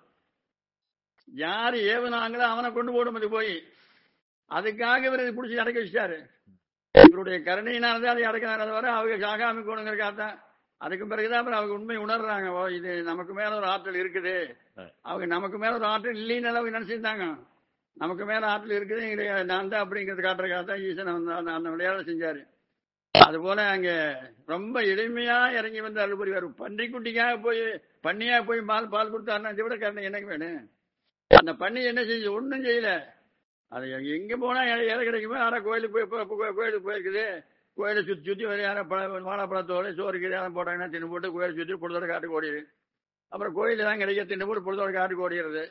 யாரு ஏவுனாங்களோ அவனை கொண்டு போடும் அது போய் அதுக்காக இவர் இதை பிடிச்சி அடக்க வச்சிட்டாரு இவருடைய கருணையினாலதான் அதை அடக்கினார தவிர அவங்க சாகாமி போகணுங்கிறக்காகத்தான் அதுக்கு பிறகுதான் அப்புறம் அவங்க உண்மை உணர்றாங்க ஓ இது நமக்கு மேல ஒரு ஆற்றல் இருக்குது Right. அவங்க நமக்கு மேல ஒரு ஆற்றல் இல்லைன்னு அவங்க நினைச்சிருந்தாங்க நமக்கு மேல ஆற்றல் இருக்குது இங்க நான் தான் அப்படிங்கிறது காட்டுறதுக்காக தான் ஈசன் வந்து அந்த அந்த விளையாட செஞ்சாரு அது போல அங்க ரொம்ப எளிமையா இறங்கி வந்து அருள் புரிவார் பன்றிக்குட்டிக்காக போய் பண்ணியா போய் பால் பால் கொடுத்தாருன்னா இதை விட கருணை எனக்கு வேணும் அந்த பண்ணி என்ன செஞ்சு ஒண்ணும் செய்யல அது எங்க போனா இலை இலை கிடைக்குமோ யாரா கோயிலுக்கு போய் போ- போ- கோயிலுக்கு போயிருக்குது கோயிலை சுத்தி சுத்தி ஒரு யாரா பழ வாழைப்பழத்தோட சோறு கீரை யாரும் போட்டாங்கன்னா தின்னு போட்டு கோயிலை சுத்தி பொழுதோட காட்டுக்கு ஓடிடு அப்புறம் கோயில தான் கிடைக்க தின்னு போட்டு பொழுதோட காட்டுக்கு ஓடிடுறது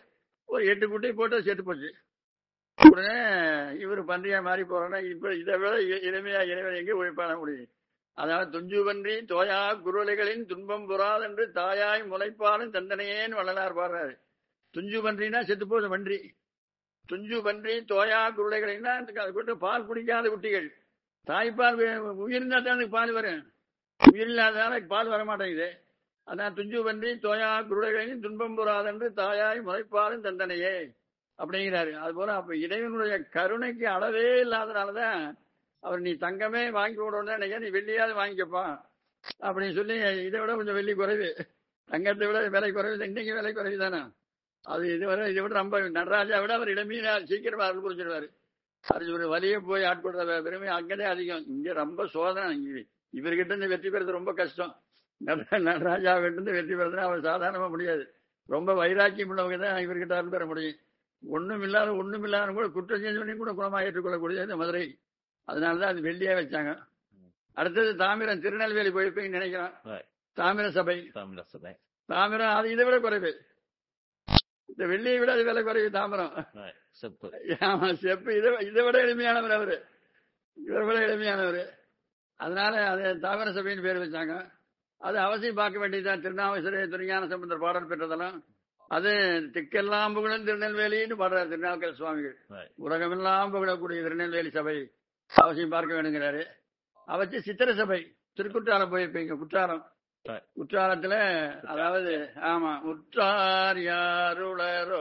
ஒரு எட்டு குட்டி போட்டு செத்து போச்சு உடனே இவர் பன்றியா மாறி போறோன்னா இப்ப இதை விட இ- இனிமையா இறைவன் எங்கே போய் பண்ண முடியும் அதாவது துஞ்சு பன்றி தோயா குருளைகளின் துன்பம் புறாதென்று தாயாய் முளைப்பாலும் தண்டனையேன்னு வள்ளலார் பாடுறாரு துஞ்சு பன்றினா செத்து போகுது பன்றி துஞ்சு பன்றி தோயா குருளைகளின்னா அது கூட பால் குடிக்காத குட்டிகள் தாய்ப்பால் வே- உயிர்ந்தா தான் அதுக்கு பால் வரும் உயிர் இல்லாததால அதுக்கு பால் வர மாட்டேங்குது அதான் துஞ்சு பன்றி தோயா குருளைகளின் துன்பம் புறாதென்று தாயாய் முளைப்பாலும் தண்டனையே அப்படிங்கிறாரு அது போல அப்ப இறைவனுடைய கருணைக்கு அளவே இல்லாதனாலதான் அவர் நீ தங்கமே வாங்கி விடணும்னு நினைக்க நீ வெள்ளியாவது வாங்கிக்கப்பா அப்படின்னு சொல்லி இதை விட கொஞ்சம் வெள்ளி குறைவு தங்கத்தை விட விலை குறைவு இன்னைக்கு விலை குறைவு தானே அது இதுவரை இதை விட ரொம்ப நடராஜா விட அவர் இளமையில சீக்கிரமா அருள் புரிஞ்சிருவாரு அது ஒரு வழியே போய் ஆட்கொள்ற பெருமை அங்கதே அதிகம் இங்க ரொம்ப சோதனை இங்க இவர்கிட்ட இருந்து வெற்றி பெறது ரொம்ப கஷ்டம் நட- நடராஜா கிட்ட இருந்து வெற்றி பெறதுன்னா அவர் சாதாரணமா முடியாது ரொம்ப வைராக்கியம் உள்ளவங்க தான் இவர்கிட்ட அருள் பெற முடியும் ஒண்ணும் இல்லாத ஒண்ணும் இல்லாத கூட குற்றம் செஞ்சவனையும் கூட குணமா ஏற்றுக்கொள்ளக்கூடியது இந்த மதுரை அதனாலதான் அது வெள்ளியா வச்சாங்க அடுத்தது தாமிரம் திருநெல்வேலி போயிருப்பீங்கன்னு நினைக்கிறேன் Right. தாமிர சபை தமிழ சபை தாமிரம் அது இதை விட குறைவு இந்த வெள்ளியை விட அது விலை குறைவு தாமிரம் Right. செப்பு ஆமா செப்பு இதை இதை விட எளிமையானவர் அவரு இவரை விட எளிமையானவர் அதனால அது தாமிர சபைன்னு பேர் வச்சாங்க அது அவசியம் பார்க்க வேண்டியதுதான் திருநாவுசரே திருஞான சம்பந்தர் பாடல் பெற்றதெல்லாம் அது திக்கெல்லாம் புகழும் திருநெல்வேலின்னு பாடுறாரு திருநாவுக்கர் சுவாமிகள் Right. உலகமெல்லாம் புகழக்கூடிய திருநெல்வேலி சபை அவசியம் பார்க்க வேணுங்கிறாரு அவச்சு சித்திர சபை திருக்குற்றாலம் போயிருப்பீங்க குற்றாலம் Right. குற்றாலத்துல அதாவது ஆமா உற்றார் யாருளரோ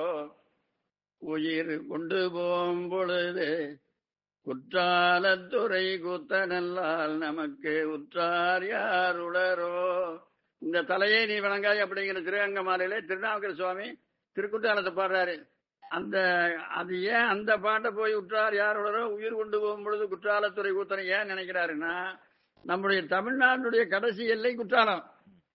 உயிர் கொண்டு போம் பொழுது குற்றாலத்துறை கூத்தனல்லால் நமக்கு உற்றார் யாருளரோ இந்த தலையை நீ வணங்காய் அப்படிங்கிற திருஅங்கமாலையில திருநாவுக்கர சுவாமி திருக்குற்றாலத்தை பாடுறாரு அந்த அது ஏன் அந்த பாட்டை போய் உற்றார் யாருளரோ உயிர் கொண்டு போகும் பொழுது குற்றாலத்துறை கூத்தனை ஏன் நினைக்கிறாருன்னா நம்முடைய தமிழ்நாட்டுடைய கடைசி எல்லை குற்றாலம்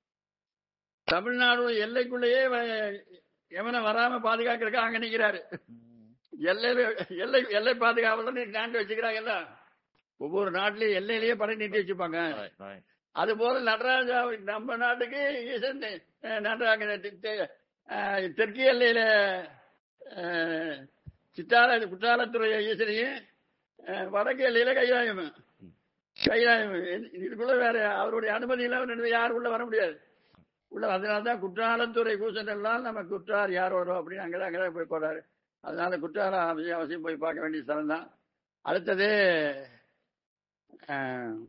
தமிழ்நாடு எல்லைக்குள்ளேயே வ- எவனை வராம பாதுகாக்கிறதுக்கு அங்க நிக்கிறாரு எல்லையில எல்லை எல்லை பாதுகாவலர் நாட்டு வச்சுக்கிறாங்கல்ல ஒவ்வொரு நாட்டிலயும் எல்லையிலேயே படை நீட்டி வச்சுப்பாங்க Right. Right. அது போல நடராஜா நம்ம நாட்டுக்கு ஈசன் அஹ், நடராஜ தெ- தெ- அஹ், தெற்கு எல்லையில அஹ், சித்தால குற்றாலத்துறை ஈசனையும் அஹ், வடக்கு எல்லையில கைலாயம் கைலாயம் இது- இதுக்குள்ள வேற அவருடைய அனுமதி இல்லாம யாரும் உள்ள வர முடியாது உள்ள அதனாலதான் குற்றாலத்துறை கூசன் எல்லாம் நம்ம குற்றார் யார் வரும் அப்படின்னு அங்கதான் அங்கதான் போய் போறாரு அதனால குற்றாலம் அவசியம் அவசியம் போய் பார்க்க வேண்டிய ஸ்தலம் தான் அடுத்தது அஹ்,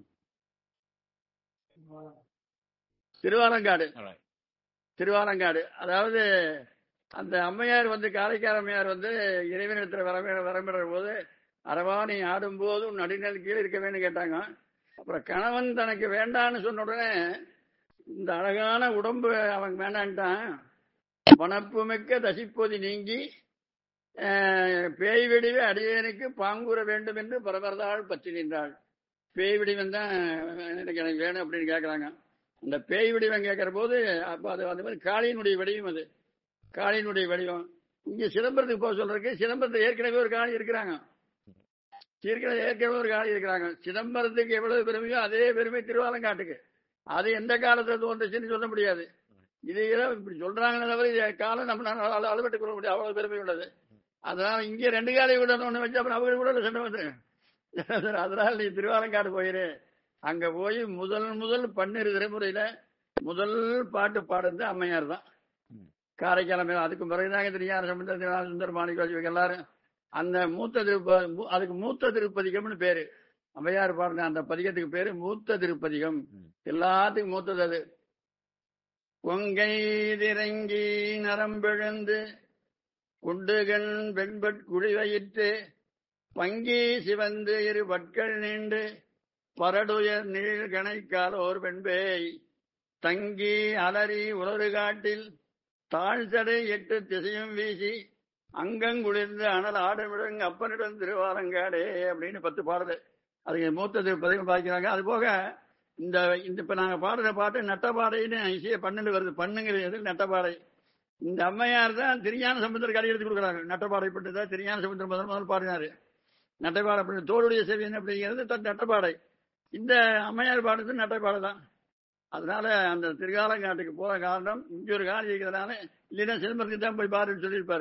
திருவாலங்காடு All right. திருவாலங்காடு அதாவது அந்த அம்மையார் வந்து காரைக்கால் அம்மையார் வந்து இறைவனிடத்துல வர வரம்பெற போது அரவாணி ஆடும்போது உன் நடுநிலை கீழே இருக்க வேணும்னு கேட்டாங்க அப்புறம் கணவன் தனக்கு வேண்டான்னு சொன்ன உடனே இந்த அழகான உடம்பு அவன் வேண்டான்ட்டான் வனப்பு மிக்க தசிப்பொதி நீங்கி அஹ், பேய் வெடிவே அடியேனுக்கு பாங்குற வேண்டும் என்று பரபரதாள் பற்றி நின்றாள் பேய் வடிவம் தான் எனக்கு எனக்கு வேணும் அப்படின்னு கேட்கறாங்க அந்த பேய் வடிவம் கேட்கிற போது அப்ப அது அந்த மாதிரி காளியினுடைய வடிவம் அது காளியினுடைய வடிவம் இங்க சிதம்பரத்துக்கு போக சொல்றதுக்கு சிதம்பரத்துல ஏற்கனவே ஒரு காளி இருக்கிறாங்க ஏற்கனவே ஏற்கனவே ஒரு காளி இருக்கிறாங்க சிதம்பரத்துக்கு எவ்வளவு பெருமையோ அதே பெருமை திருவாலங்காட்டுக்கு அது எந்த காலத்துல தோன்றுச்சுன்னு சொல்ல முடியாது இது ஏதோ இப்படி சொல்றாங்களே தவிர இது காலம் நம்ம நாள் அளவெட்டு கொள்ள முடியாது அவ்வளவு பெருமை உள்ளது அதனால இங்க ரெண்டு காலை விட ஒண்ணு வச்சு அப்புறம் அவங்க கூட சண்டை வந்து அதனால நீ திருவாலங்காடு போயிரு அங்க போய் முதல் முதல் பன்னிரு தலைமுறையில முதல் பாட்டு பாடுறது அம்மையார் தான் காரைக்காலம் அதுக்கு பிறகுதாங்க தெரியாத சம்பந்த சுந்தர மாணிக்க இவங்க எல்லாரும் அந்த மூத்த திருப்ப மூ- அதுக்கு மூத்த திருப்பதிகம்னு பேரு அம்மையார் பாடுன அந்த பதிகத்துக்கு பேரு மூத்த திருப்பதிகம் எல்லாத்துக்கும் மூத்தது அது கொங்கை திரங்கி நரம்பெழுந்து குண்டுகண் வெண்பட் குழிவயிற்று பங்கி சிவந்து இரு பட்கள் நீண்டு பரடுயர் நீள் கணைக்காலோர் வெண்பேய் தங்கி அலறி உலரு காட்டில் தாழ்சடை எட்டு திசையும் வீசி அங்கங்குளிர்ந்து அனல் ஆடமிடங்க அப்பனிடம் திருவாலங்காடே அப்படின்னு பத்து பாடுது அதுக்கு மூத்த திருப்பதிகம் பாய்க்கிறாங்க அது போக இந்த இந்த இப்ப நாங்க பாடுற பாட்டு நட்டப்பாடைன்னு இசைய பன்னெண்டு வருது பண்ணுங்கிறது நட்டப்பாடை இந்த அம்மையார் தான் திருஞான சமுத்திரம் கரை எடுத்து கொடுக்குறாங்க நட்டப்பாடை பட்டு தான் திருஞான சமுத்திரம் முதல் முதல் பாடினாரு நட்டைப்பாடை அப்படி தோளுடைய செவியன் அப்படிங்கிறது தன் நட்டப்பாடை இந்த அம்மையார் பாடுறது நட்டைப்பாடை தான் அதனால அந்த திருகாலங்காட்டுக்கு போற காரணம் இங்க ஒரு காலம் இருக்கிறதுனால இல்லைன்னா சிதம்பரத்துக்கு தான் போய் பாருன்னு சொல்லியிருப்பாரு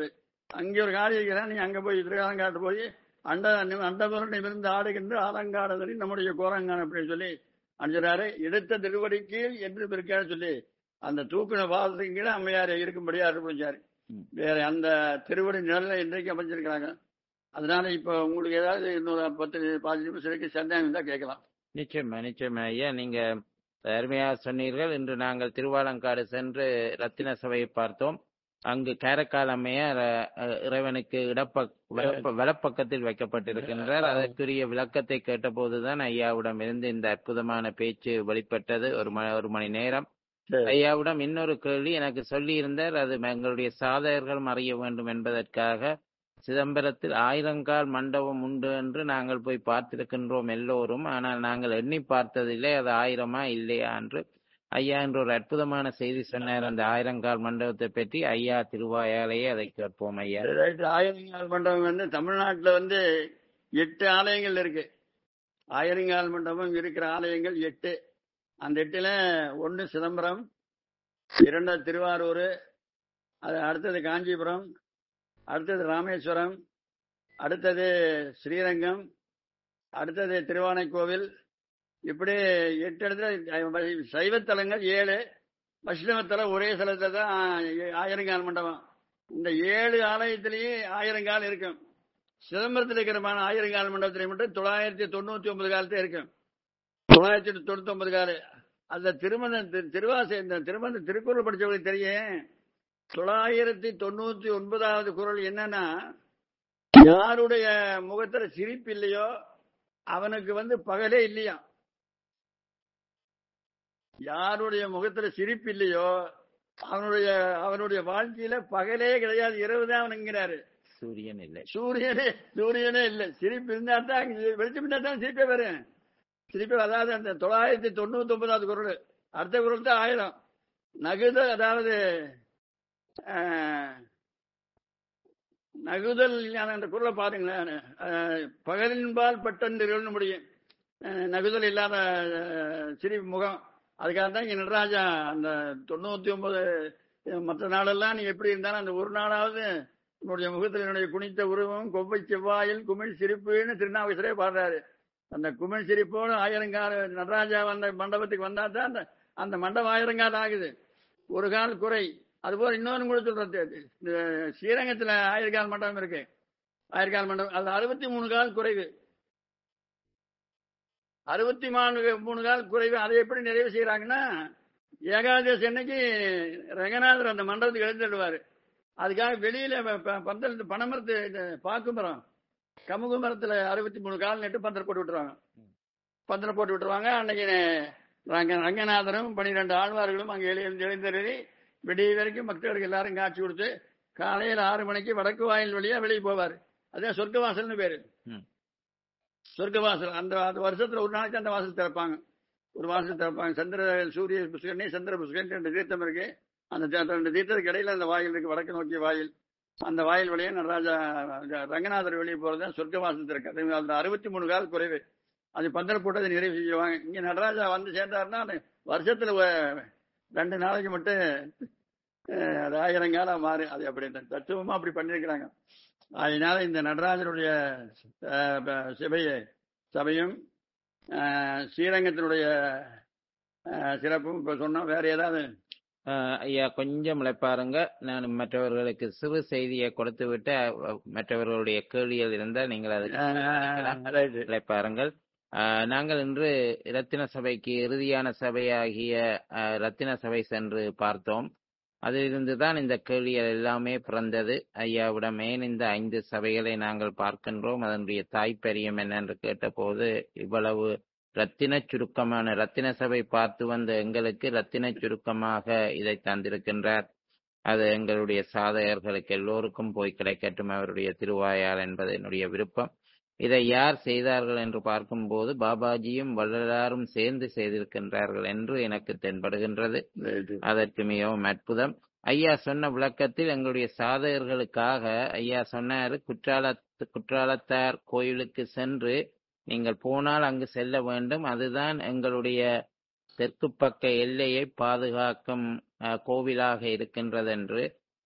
அங்கே ஒரு காளி இருக்கிறான் நீ அங்க போய் திருகாலங்காட்டு போய் அண்ட அண்டபுரம் நிமிர்ந்து ஆடுகின்ற ஆலங்காடுதலி நம்முடைய கோரங்கான் அப்படின்னு சொல்லி அஞ்சுறாரு எடுத்த திருவடிக்கு என்று இருக்காரு சொல்லி அந்த தூக்கின பாதத்துக்கு கீழே அம்மையார் இருக்கும்படியா இருப்பிச்சாரு ம். வேற அந்த திருவடி நிழல இன்றைக்கு அமைச்சிருக்கிறாங்க அதனால இப்ப உங்களுக்கு ஏதாவது இன்னொரு பத்து பதினஞ்சு நிமிஷம் இருக்கு சந்தேகம் தான் கேட்கலாம் நிச்சயமா நிச்சயமா ஐயா நீங்க அருமையாக சொன்னீர்கள் இன்று நாங்கள் திருவாலங்காடு சென்று ரத்தின சபையை பார்த்தோம் அங்கு கேரக்கால் அம்மையார் அஹ், இறைவனுக்கு இடப்ப வலப்ப- வலப்பக்கத்தில் வைக்கப்பட்டிருக்கின்றார் அதற்குரிய விளக்கத்தை கேட்டபோதுதான் ஐயாவிடம் இருந்து இந்த அற்புதமான பேச்சு வெளிப்பட்டது ஒரு ம ஒரு மணி நேரம் சரி. ஐயாவிடம் இன்னொரு கேள்வி எனக்கு சொல்லி இருந்தார் அது எங்களுடைய சாதகர்களும் அறிய வேண்டும் என்பதற்காக சிதம்பரத்தில் ஆயிரங்கால் மண்டபம் உண்டு என்று நாங்கள் போய் பார்த்திருக்கின்றோம் எல்லோரும் ஆனால் நாங்கள் எண்ணி பார்த்ததில்லை அது ஆயிரமா இல்லையா என்று ஐயா என்று ஒரு அற்புதமான செய்தி சொன்னார் அந்த ஆயிரங்கால் மண்டபத்தை பற்றி ஐயா திருவாயாலேயே அதை கேட்போம் ஐயா ரைட் ஆயிரங்கால் மண்டபம் வந்து தமிழ்நாட்டுல வந்து எட்டு ஆலயங்கள் இருக்கு ஆயிரங்கால் மண்டபம் இருக்கிற ஆலயங்கள் எட்டு அந்த எட்டுல ஒன்னு சிதம்பரம் இரண்டாவது திருவாரூர் அது அடுத்தது காஞ்சிபுரம் அடுத்தது ராமேஸ்வரம் அடுத்தது ஸ்ரீரங்கம் அடுத்தது திருவானைக்கோவில் இப்படி எட்டு இடத்துல சைவத்தலங்கள் ஏழு வைஷ்ணவத்தலம் ஒரே ஸ்தலத்துல தான் ஆயிரங்கால் மண்டபம் இந்த ஏழு ஆலயத்திலேயே ஆயிரங்கால் இருக்கும் சிதம்பரத்தில் இருக்கிற மா- ஆயிரங்கால் மண்டபத்திலே மட்டும் தொள்ளாயிரத்தி தொண்ணூத்தி ஒன்பது காலத்தே இருக்கும் தொள்ளாயிரத்தி தொண்ணூத்தி ஒன்பது கால அந்த திருமண திரு- திருவாசை இந்த திருமண திருக்குறள் படிச்சவங்களுக்கு தெரியும் தொள்ளாயிரத்தி தொண்ணூத்தி ஒன்பதாவது குறள் என்னன்னா யாருடைய முகத்துல சிரிப்பு இல்லையோ அவனுக்கு வந்து பகலே இல்லையா யாருடைய முகத்துல சிரிப்பு இல்லையோ அவனுடைய அவனுடைய வாழ்க்கையில பகலே கிடையாது இரவு தான் அவனுங்கிறாரு சூரியன் இல்லை சூரியனே சூரியனே இல்ல சிரிப்பு இருந்தா தான் அங்க வெளிச்சம் இருந்தா தான் சிரிப்பே வரும் சிரிப்பு அதாவது அந்த தொள்ளாயிரத்தி தொண்ணூத்தி ஒன்பதாவது குரல் அடுத்த குரல் தான் ஆயிரம் நகுதல் அதாவது ஆஹ், நகுதல் இல்லாத அந்த குரலை பாருங்களேன் ஆஹ், பகலின்பால் பட்டன்றிருள்னு முடியும் ஆஹ், நகுதல் இல்லாத ஆஹ், சிரிப்பு முகம் அதுக்காக தான் இங்க நடராஜா அந்த தொண்ணூத்தி ஒன்பது மற்ற நாளெல்லாம் நீ எப்படி இருந்தாலும் அந்த ஒரு நாளாவது உன்னுடைய முகத்தில் என்னுடைய குனித்த உருவம் கொவ்வை செவ்வாயில் குமிழ் சிரிப்புன்னு திருநாவுக்கரசரே பாடுறாரு அந்த குமிழ் சிரிப்போடு ஆயிரங்கால நடராஜா வந்த மண்டபத்துக்கு வந்தா தான் அந்த அந்த மண்டபம் ஆயிரங்கால் ஆகுது ஒரு கால் குறை அதுபோல் இன்னொன்று கூட சொல்றது இந்த ஸ்ரீரங்கத்துல ஆயிரக்கால் மண்டபம் இருக்கு ஆயிரக்கால் மண்டபம் அது அறுபத்தி மூணு கால் குறைவு அறுபத்தி மூணு மூணு கால் குறைவு அதை எப்படி நிறைவு செய்யறாங்கன்னா ஏகாதசி அன்னைக்கு ரங்கநாதர் அந்த மண்டபத்துக்கு எழுந்துடுவாரு அதுக்காக வெளியில ப- ப- பந்தல் இந்த பனைமரத்து இந்த பாக்கு மரம் கமுகு மரத்துல அறுபத்தி மூணு கால் நட்டு பந்தல் போட்டு விட்டுருவாங்க பந்தல் போட்டு விட்டுருவாங்க அன்னைக்கு ரங்க ரங்கநாதரும் பனிரெண்டு ஆழ்வார்களும் அங்கே எழுந்து எழுந்தருளி விடிய வரைக்கும் பக்தர்களுக்கு எல்லாரும் காட்சி கொடுத்து காலையில் ஆறு மணிக்கு வடக்கு வாயில் வழியா வெளியே போவார் அதான் சொர்க்க வாசல்னு பேரு ம். சொர்க்க வாசல் அந்த அந்த வருஷத்துல ஒரு நாளைக்கு அந்த வாசல் திறப்பாங்க ஒரு வாசல் திறப்பாங்க சந்திர சூரிய புஷ்கரணி சந்திர புஷ்கரணி ரெண்டு தீர்த்தம் இருக்கு அந்த தீ- ரெண்டு தீர்த்தத்துக்கு இடையில அந்த வாயில் இருக்கு வடக்கு நோக்கிய வாயில் அந்த வாயில் வழியா நடராஜா ரங்கநாதர் வெளியே போறதுதான் சொர்க்க வாசல் திறக்கு அது அந்த அறுபத்தி மூணு கால் குறைவு அது பந்தல் போட்டு அதை நிறைவு செய்வாங்க இங்க நடராஜா வந்து சேர்ந்தாருன்னா அந்த வருஷத்துல ஒ- ரெண்டு நாளைக்கு மட்டும் அஹ், அது ஆயிரம் காலம் மாறு அது அப்படி தத்துவமா அப்படி பண்ணிருக்கிறாங்க அதனால இந்த நடராஜருடைய அஹ், ப- சபையை சபையும் அஹ், ஸ்ரீரங்கத்தினுடைய அஹ், சிறப்பும் இப்ப சொன்னோம் வேற ஏதாவது ஆஹ் ஐயா கொஞ்சம் இழைப்பாருங்க நான் மற்றவர்களுக்கு சிறு செய்தியை கொடுத்து விட்டு அஹ், மற்றவர்களுடைய கேள்விகள் இருந்தால் நீங்கள் அதுக்கு அஹ், ரைட்டு. இழைப்பாருங்கள் ஆஹ் நாங்கள் இன்று ரத்தின சபைக்கு இறுதியான சபையாகிய ஆஹ், ரத்தின சபை சென்று பார்த்தோம் அதிலிருந்து தான் இந்த கேள்விகள் எல்லாமே பிறந்தது ஐயாவிடம் ஏன் இந்த ஐந்து சபைகளை நாங்கள் பார்க்கின்றோம் அதனுடைய தாய்ப்பரியம் என்னென்று கேட்டபோது இவ்வளவு ரத்தின சுருக்கமான ரத்தின சபை பார்த்து வந்த எங்களுக்கு ரத்தின சுருக்கமாக இதை தந்திருக்கின்றார் அது எங்களுடைய சாதகர்களுக்கு எல்லோருக்கும் போய் கிடைக்கட்டும் அவருடைய திருவாயால் என்பது என்னுடைய விருப்பம் இதை யார் செய்தார்கள் என்று பார்க்கும்போது பாபாஜியும் வள்ளலாரும் சேர்ந்து செய்திருக்கின்றார்கள் என்று எனக்கு தென்படுகின்றது ரைட்டு. அதற்கு மிகவும் அற்புதம் ஐயா சொன்ன விளக்கத்தில் எங்களுடைய சாதகர்களுக்காக ஐயா சொன்னாரு குற்றாலத்து குற்றாலத்தார் கோயிலுக்கு சென்று நீங்கள் போனால் அங்கு செல்ல வேண்டும் அதுதான் எங்களுடைய தெற்கு பக்க எல்லையை பாதுகாக்கும் அஹ், கோவிலாக இருக்கின்றது என்று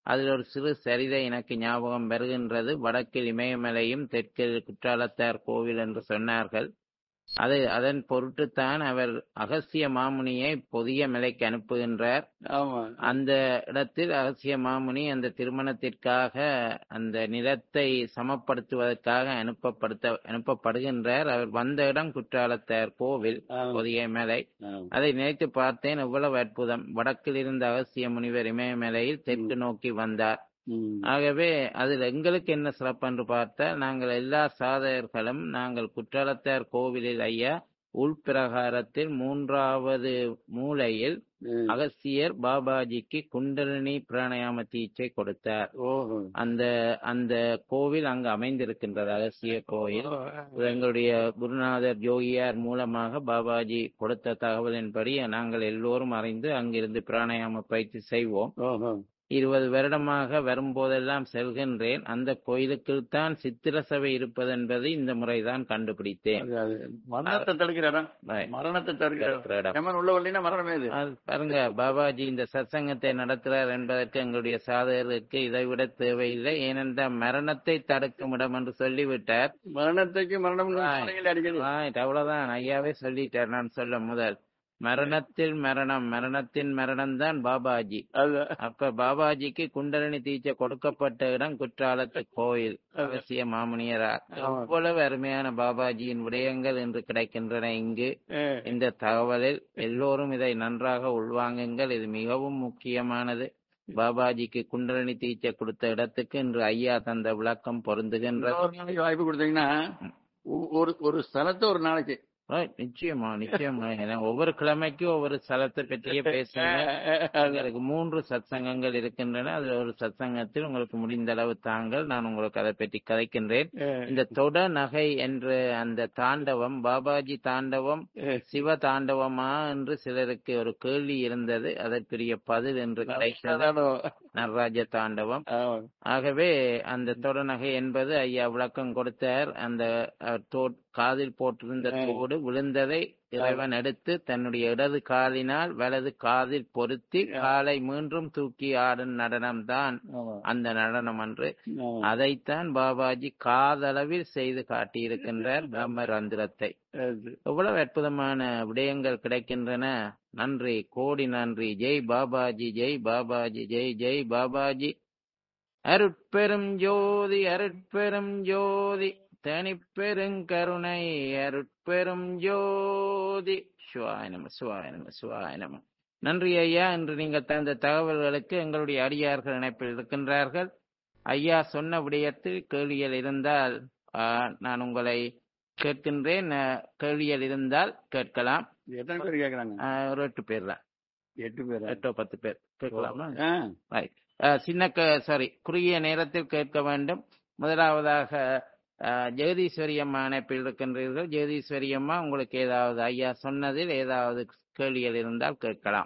அதில் ஒரு சிறு சரிதை எனக்கு ஞாபகம் வருகின்றது வடக்கில் இமயமலையும் தெற்கில் குற்றாலத்தார் கோவில் என்று சொன்னார்கள் அது அதன் பொருட்டுத்தான் அவர் அகசிய மாமுனியை புதிய மலைக்கு அனுப்புகின்றார் ஆமா அந்த இடத்தில் அகசிய மாமுனி அந்த திருமணத்திற்காக அந்த நிலத்தை சமப்படுத்துவதற்காக அனுப்பப்படுத்த அனுப்பப்படுகின்றார் அவர் வந்த இடம் குற்றாலத்தார் கோவில் ஆமா. புதிய மலை ஆமா. அதை நினைத்து பார்த்தேன் எவ்வளவு அற்புதம் வடக்கில் இருந்த அகசிய முனிவர் இமயமலையில் தெற்கு நோக்கி வந்தார் ம். ஆகவே அதில் எங்களுக்கு என்ன சிறப்பு என்று பார்த்தால் நாங்கள் எல்லா சாதகர்களும் நாங்கள் குற்றாலத்தார் கோவிலில் ஐயா உள்பிரகாரத்தில் மூன்றாவது மூலையில் ம். அகஸ்தியர் பாபாஜிக்கு குண்டலினி பிராணாயாம தீட்சை கொடுத்தார் ஓஹோ அந்த அந்த கோவில் அங்கு அமைந்திருக்கின்றது அகஸ்திய கோயில் இது எங்களுடைய குருநாதர் யோகியார் மூலமாக பாபாஜி கொடுத்த தகவலின்படி நாங்கள் எல்லோரும் அறிந்து அங்கிருந்து பிராணாயாம பயிற்சி செய்வோம் ஓஹோ இருபது வருடமாக வரும்போதெல்லாம் செல்கின்றேன் அந்த கோயிலுக்குள் தான் சித்திர சபை இருப்பது என்பது இந்த முறைதான் கண்டுபிடித்தேன் அது அது மரணத்தை தடுக்கிற இடம் Right. மரணத்தை தடுக்கிற இடம் இருக்கிற இடம். எமன் உள்ள வரலைன்னா மரணமே இது அது பாருங்க பாபாஜி இந்த சத்சங்கத்தை நடத்துறார் என்பதற்கு எங்களுடைய சாதகருக்கு இதை விட தேவையில்லை ஏனென்றால் மரணத்தை தடுக்கும் இடம் என்று சொல்லிவிட்டார் மரணத்துக்கு மரணம் Right. அடிக்கடி Right, அவ்வளவுதான் ஐயாவே சொல்லிட்டார் நான் சொல்ல முதல் மரணத்தில் மரணம் மரணத்தின் மரணம் தான் பாபாஜி அது அப்ப பாபாஜிக்கு குண்டலினி தீட்சை கொடுக்கப்பட்ட இடம் குற்றாலத்து கோயில் அவசிய மாமுனியரா ஆமா. எவ்வளவு அருமையான பாபாஜியின் விடயங்கள் இன்று கிடைக்கின்றன இங்கு அஹ், இந்த தகவலில் எல்லோரும் இதை நன்றாக உள்வாங்குங்கள் இது மிகவும் முக்கியமானது பாபாஜிக்கு குண்டலினி தீட்சை கொடுத்த இடத்துக்கு இன்று ஐயா தந்த விளக்கம் பொருந்துகின்றது ஒரு நாளைக்கு வாய்ப்பு கொடுத்தீங்கன்னா ஒ- ஒரு ஒரு ஸ்தலத்தை ஒரு நாளைக்கு Right, நிச்சயமா நிச்சயமா ஏன்னா ஒவ்வொரு கிழமைக்கும் ஒவ்வொரு ஸ்தலத்தை பற்றியே பேசுங்க உங்களுக்கு மூன்று சத்சங்கங்கள் இருக்கின்றன அதுல ஒரு சத்சங்கத்தில் உங்களுக்கு முடிந்த அளவு தாங்கள் நான் உங்களுக்கு அதை பற்றி கதைக்கின்றேன் அஹ், இந்த தொட நகை என்ற அந்த தாண்டவம் பாபாஜி தாண்டவம் அஹ், சிவ தாண்டவமா என்று சிலருக்கு ஒரு கேள்வி இருந்தது அதற்குரிய பதில் என்று கிடைத்தது அதான், நடராஜ தாண்டவம் ஆமா. ஆகவே அந்த தொடநகை என்பது ஐயா விளக்கம் கொடுத்தார் அந்த அஹ், தோ- காதில் போட்டிருந்த தோடு விழுந்ததை இறைவன் எடுத்து தன்னுடைய இடது காலினால் வலது காதில் பொருத்தி காலை மீண்டும் தூக்கி ஆடும் நடனம்தான் ஆமா. அந்த நடனம் என்று ஆமா. அதைத்தான் பாபாஜி காதளவில் செய்து காட்டியிருக்கின்றார் பிரம்மரந்திரத்தை அது. எவ்வளவு அற்புதமான விடயங்கள் கிடைக்கின்றன நன்றி கோடி நன்றி ஜெய் பாபாஜி ஜெய் பாபாஜி ஜெய் ஜெய் பாபாஜி அருட்பெரும் ஜோதி அருட்பெரும் ஜோதி தனிப்பெருங்கருணை அருட்பெரும் ஜோதி சிவாய நம சிவாய நம சிவாய நம நன்றி ஐயா இன்று நீங்கள் தந்த தகவல்களுக்கு எங்களுடைய அடியார்கள் இணைப்பில் இருக்கின்றார்கள் ஐயா சொன்ன விடயத்தில் கேள்விகள் இருந்தால் ஆ, நான் உங்களை கேட்கின்றேன் ஆ, கேள்விகள் இருந்தால் கேட்கலாம் எத்தனை பேர் கேக்குறாங்க ஆ, ஒரு எட்டு பேர் தான் எட்டு பேர் எட்டோ பத்து பேர் கேட்கலாமா ஆஹ் ரைட் சின்ன சாரி குறுகிய நேரத்தில் கேட்க வேண்டும் முதலாவதாக ஆ, ஜெகதீஸ்வரி அம்மா இணைப்பில் இருக்கின்றீர்கள் ஜெகதீஸ்வரி அம்மா உங்களுக்கு ஏதாவது ஐயா சொன்னதில் ஏதாவது கேள்விகள் இருந்தால் கேட்கலாம்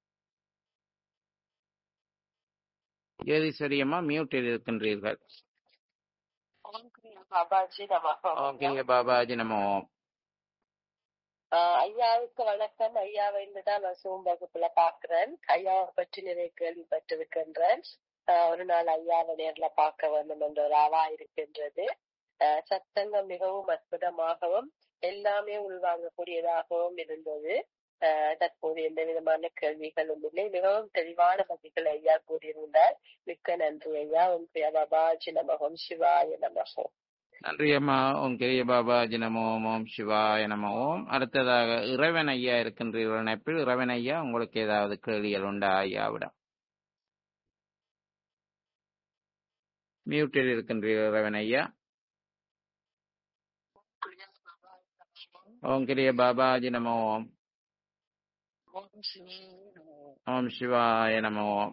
ஜெகதீஸ்வரி அம்மா மியூட்டில் இருக்கின்றீர்கள் ஓம் கிரியா பாபாஜி நமகம் ஓகே பாபாஜி நமோ ஆஹ் ஐயாவுக்கு வணக்கம் ஐயாவை தான் நான் சூம் வகுப்புல பாக்குறேன் ஐயாவை பற்றி நிறைய கேள்விப்பட்டிருக்கின்றேன் ஆஹ் ஒரு நாள் ஐயாவை நேர்ல பார்க்க வேண்டும் என்ற ஒரு ஆவா இருக்கின்றது ஆஹ் சத்தங்கம் மிகவும் அற்புதமாகவும் எல்லாமே உள்வாங்கக்கூடியதாகவும் இருந்தது ஆஹ் தற்போது எந்த விதமான கேள்விகளும் இல்லை மிகவும் தெளிவான பதில்கள் ஐயா கூறியிருந்தார் மிக்க நன்றி ஐயா உன் பிரியா பாபாஜி நமகம் சிவாய நமகம் நன்றி அம்மா ஓம் கிரிய பாபாஜி நமோ ஓம் சிவாய நம ஓம் அடுத்ததாக இறைவன் ஐயா இருக்கின்றீர்கள் இணைப்பில் இறைவன் ஐயா உங்களுக்கு ஏதாவது கேள்விகள் உண்டா ஐயாவிடம் மியூட்டில் இருக்கின்றீர்கள் இறைவன் ஐயா ஓம் கிரிய பாபாஜி நமோ ஓம் ஓம் சிவாய நமோ ஓம் சிவாய நம ஓம்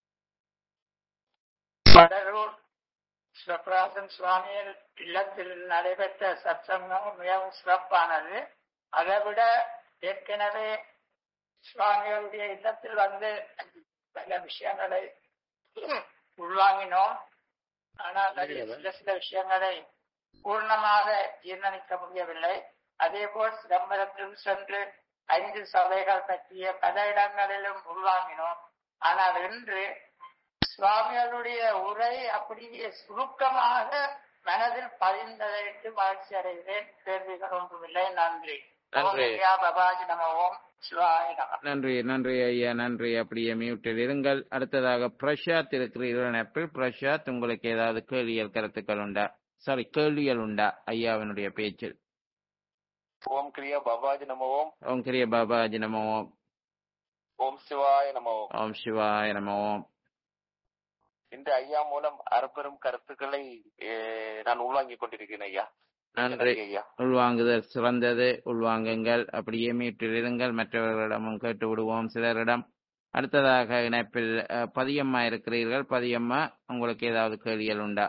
வடலூர் சிவபிராசன் சுவாமியில் இல்லத்தில் நடைபெற்ற சத்சங்கம் மிகவும் சிறப்பானது அதைவிட ஏற்கனவே சுவாமிகளுடைய இல்லத்தில் வந்து பல விஷயங்களை உள்வாங்கினோம் ஆனால் அதில் சில சில விஷயங்களை பூர்ணமாக ஜீர்ணிக்க முடியவில்லை அதேபோல் சிதம்பரத்தில் சென்று ஐந்து சபைகள் பற்றிய பல இடங்களிலும் உள்வாங்கினோம் ஆனால் இன்று சுவாமிகளுடைய உரை அப்படியே சுருக்கமாக மனதில் பதிந்ததற்கு மகிழ்ச்சி அடைகிறேன் கேள்விகள் ஒன்றுமில்லை நன்றி நன்றி. ஓம் ஐயா பபாஜி நம ஓம் சிவாய நம நன்றி நன்றி ஐயா நன்றி அப்படியே மியூட்டில் இருங்கள் அடுத்ததாக பிரசாத் இருக்கிறீர்கள் நினைப்பில் பிரசாத் உங்களுக்கு ஏதாவது கேள்வியல் கருத்துக்கள் உண்டா சாரி கேள்வியல் உண்டா ஐயாவினுடைய பேச்சில் ஓம் கிரியா பாபாஜி நம ஓம் ஓம் கிரிய பாபாஜி நம ஓம் ஓம் சிவாய நம ஓம் ஓம் சிவாய நம ஓம் இந்த ஐயா மூலம் அறப்பெரும் கருத்துக்களை eh, நான் உள்வாங்கிக் கொண்டிருக்கிறேன் ஐயா நன்றி ஐயா உள்வாங்குதல் சிறந்தது உள்வாங்குங்கள் அப்படியே மீட்டில் இருங்கள் மற்றவர்களிடமும் கேட்டு விடுவோம் சிலரிடம் அடுத்ததாக இணைப்பில் அஹ், பதியம்மா இருக்கிறீர்கள் பதியம்மா உங்களுக்கு ஏதாவது கேள்விகள் உண்டா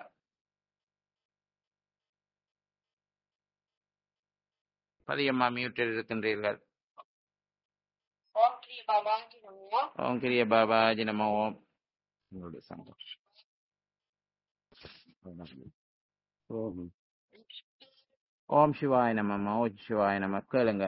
பதியம்மா மியூட்டில் இருக்கின்றீர்கள் ஓம் ஸ்ரீ பாபாஜி நமோ ஓம் கிரிய பாபாஜி நம ஓம் உங்களுடைய சங்கம் ஓம் ஓம் சிவாய நம ஓம் சிவாய நம கேளுங்க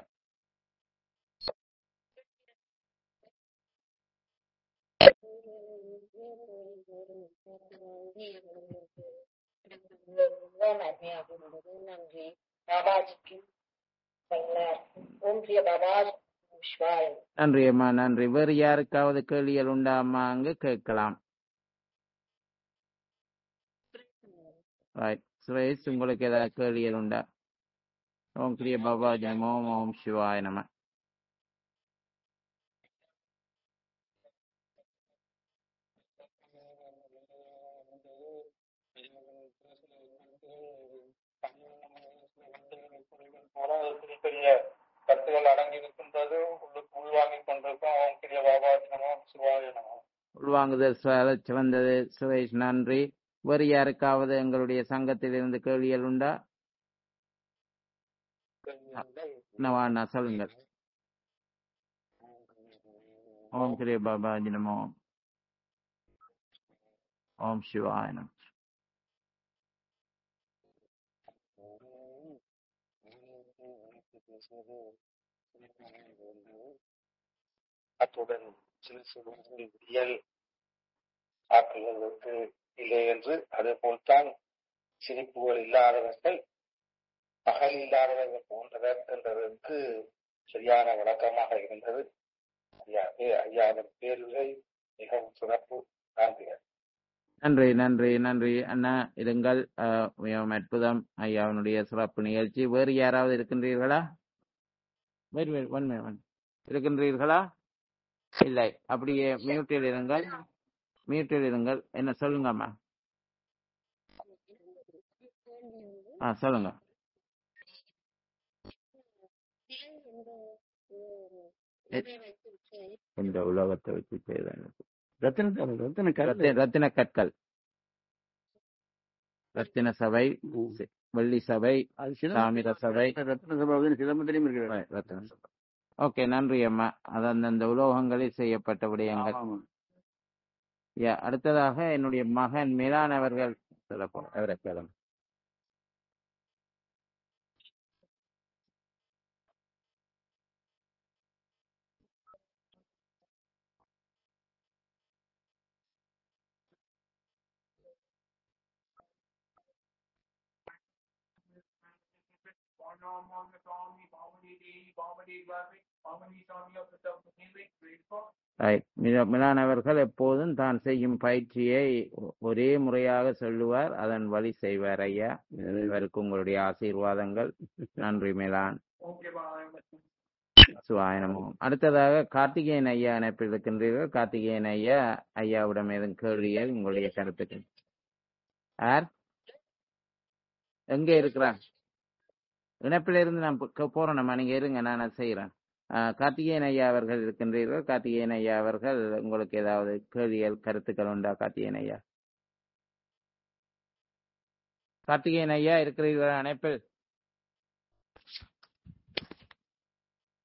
மிகவும் அருமையாக இருந்தது நன்றி பாபாஜிக்கு ஓம் ஸ்ரீ பாபாஜி விஸ்வாய நன்றி அம்மா நன்றி வேறு யாருக்காவது கேள்விகள் உண்டா அம்மா அங்கு கேட்கலாம் ரைட் சுரேஷ் உங்களுக்கு ஏதாவது கேள்விகள் உண்டா ஓம் கிரிய பாபாஜி நம ஓம் ஓம் சிவாய நம பெரிய பெரிய கருத்துகள் அடங்கி இருக்கின்றது உள்ளுக்கு உள்வாங்கிக் கொண்டிருக்கோம் ஓம் கிரிய பாபாஜி நமோ சிவாய நமோ உள்வாங்குதல் சால சிறந்தது சுரேஷ் நன்றி வேறு யாருக்காவது எங்களுடைய சங்கத்தில் இருந்து கேள்விகள் உண்டா நவாண்ணா சொல்லுங்கள் ஓம் கிரிய பாபாஜி நமோ ஓம் சிவாய நம அத்துடன் சிறு சிறு விடியல் ஆக்குவதற்கு இல்லை என்று அதே போல்தான் சிரிப்புகள் இல்லாதவர்கள் பகல் இல்லாதவர்கள் போன்றவர் என்றதற்கு சரியான விளக்கமாக இருந்தது ஐயாவே ஐயாவின் பேருரை மிகவும் சிறப்பு நன்றிகள் நன்றி நன்றி நன்றி அண்ணா இருங்கள் அஹ், மிகவும் அற்புதம் ஐயாவினுடைய சிறப்பு நிகழ்ச்சி வேறு யாராவது இருக்கின்றீர்களா வெயிட் வெயிட் ஒன் ஒன் இருக்கின்றீர்களா இல்லை அப்படியே மியூட்டில் இருங்கள் மியூட்டில் இருங்கள் என்ன சொல்லுங்கம்மா ஆ சொல்லுங்க இந்த உலகத்தை வச்சு செய்தான் ரத்தின ரத்தின ரத்தின ரத்தின கற்கள் ரத்தின சபை செ- வெள்ளி சபை அது சிதம்பரம் தாமிர சபை ரத்தின சபை வந்து சிதம்பரத்திலையும் இருக்கிறது ரத்தின சபை ஓகே நன்றி அம்மா அது அந்தந்த உலோகங்களில் செய்யப்பட்ட விடயங்கள் ஆமா யா, அடுத்ததாக என்னுடைய மகன் மிலான் அவர்கள் சொல்லப் போறார். அவரை கேளுங்க Right. மில- மிலான் அவர்கள் எப்போதும் தான் செய்யும் பயிற்சியை ஒ- ஒரே முறையாக சொல்லுவார் அதன் வழி செய்வார் ஐயா இவருக்கு உங்களுடைய ஆசீர்வாதங்கள் நன்றி மிலான் சுவாயனமும் அடுத்ததாக கார்த்திகேயன் ஐயா இணைப்பில் இருக்கின்றீர்கள் கார்த்திகேயன் ஐயா ஐயாவிடம் எதுவும் கேள்விகள் உங்களுடைய கருத்துக்கு யார் எங்க இருக்கிறான் இணைப்பில் இருந்து நான் போ- போறேன் நம்ம நீங்க இருங்க நான் அதை செய்யறேன் ஆஹ் கார்த்திகேயன் ஐயா அவர்கள் இருக்கின்றீர்கள் கார்த்திகேயன் ஐயா அவர்கள் உங்களுக்கு ஏதாவது கேள்விகள் கருத்துக்கள் உண்டா கார்த்திகேயன் ஐயா கார்த்திகேயன் ஐயா இருக்கிறீர்களா அணைப்பில்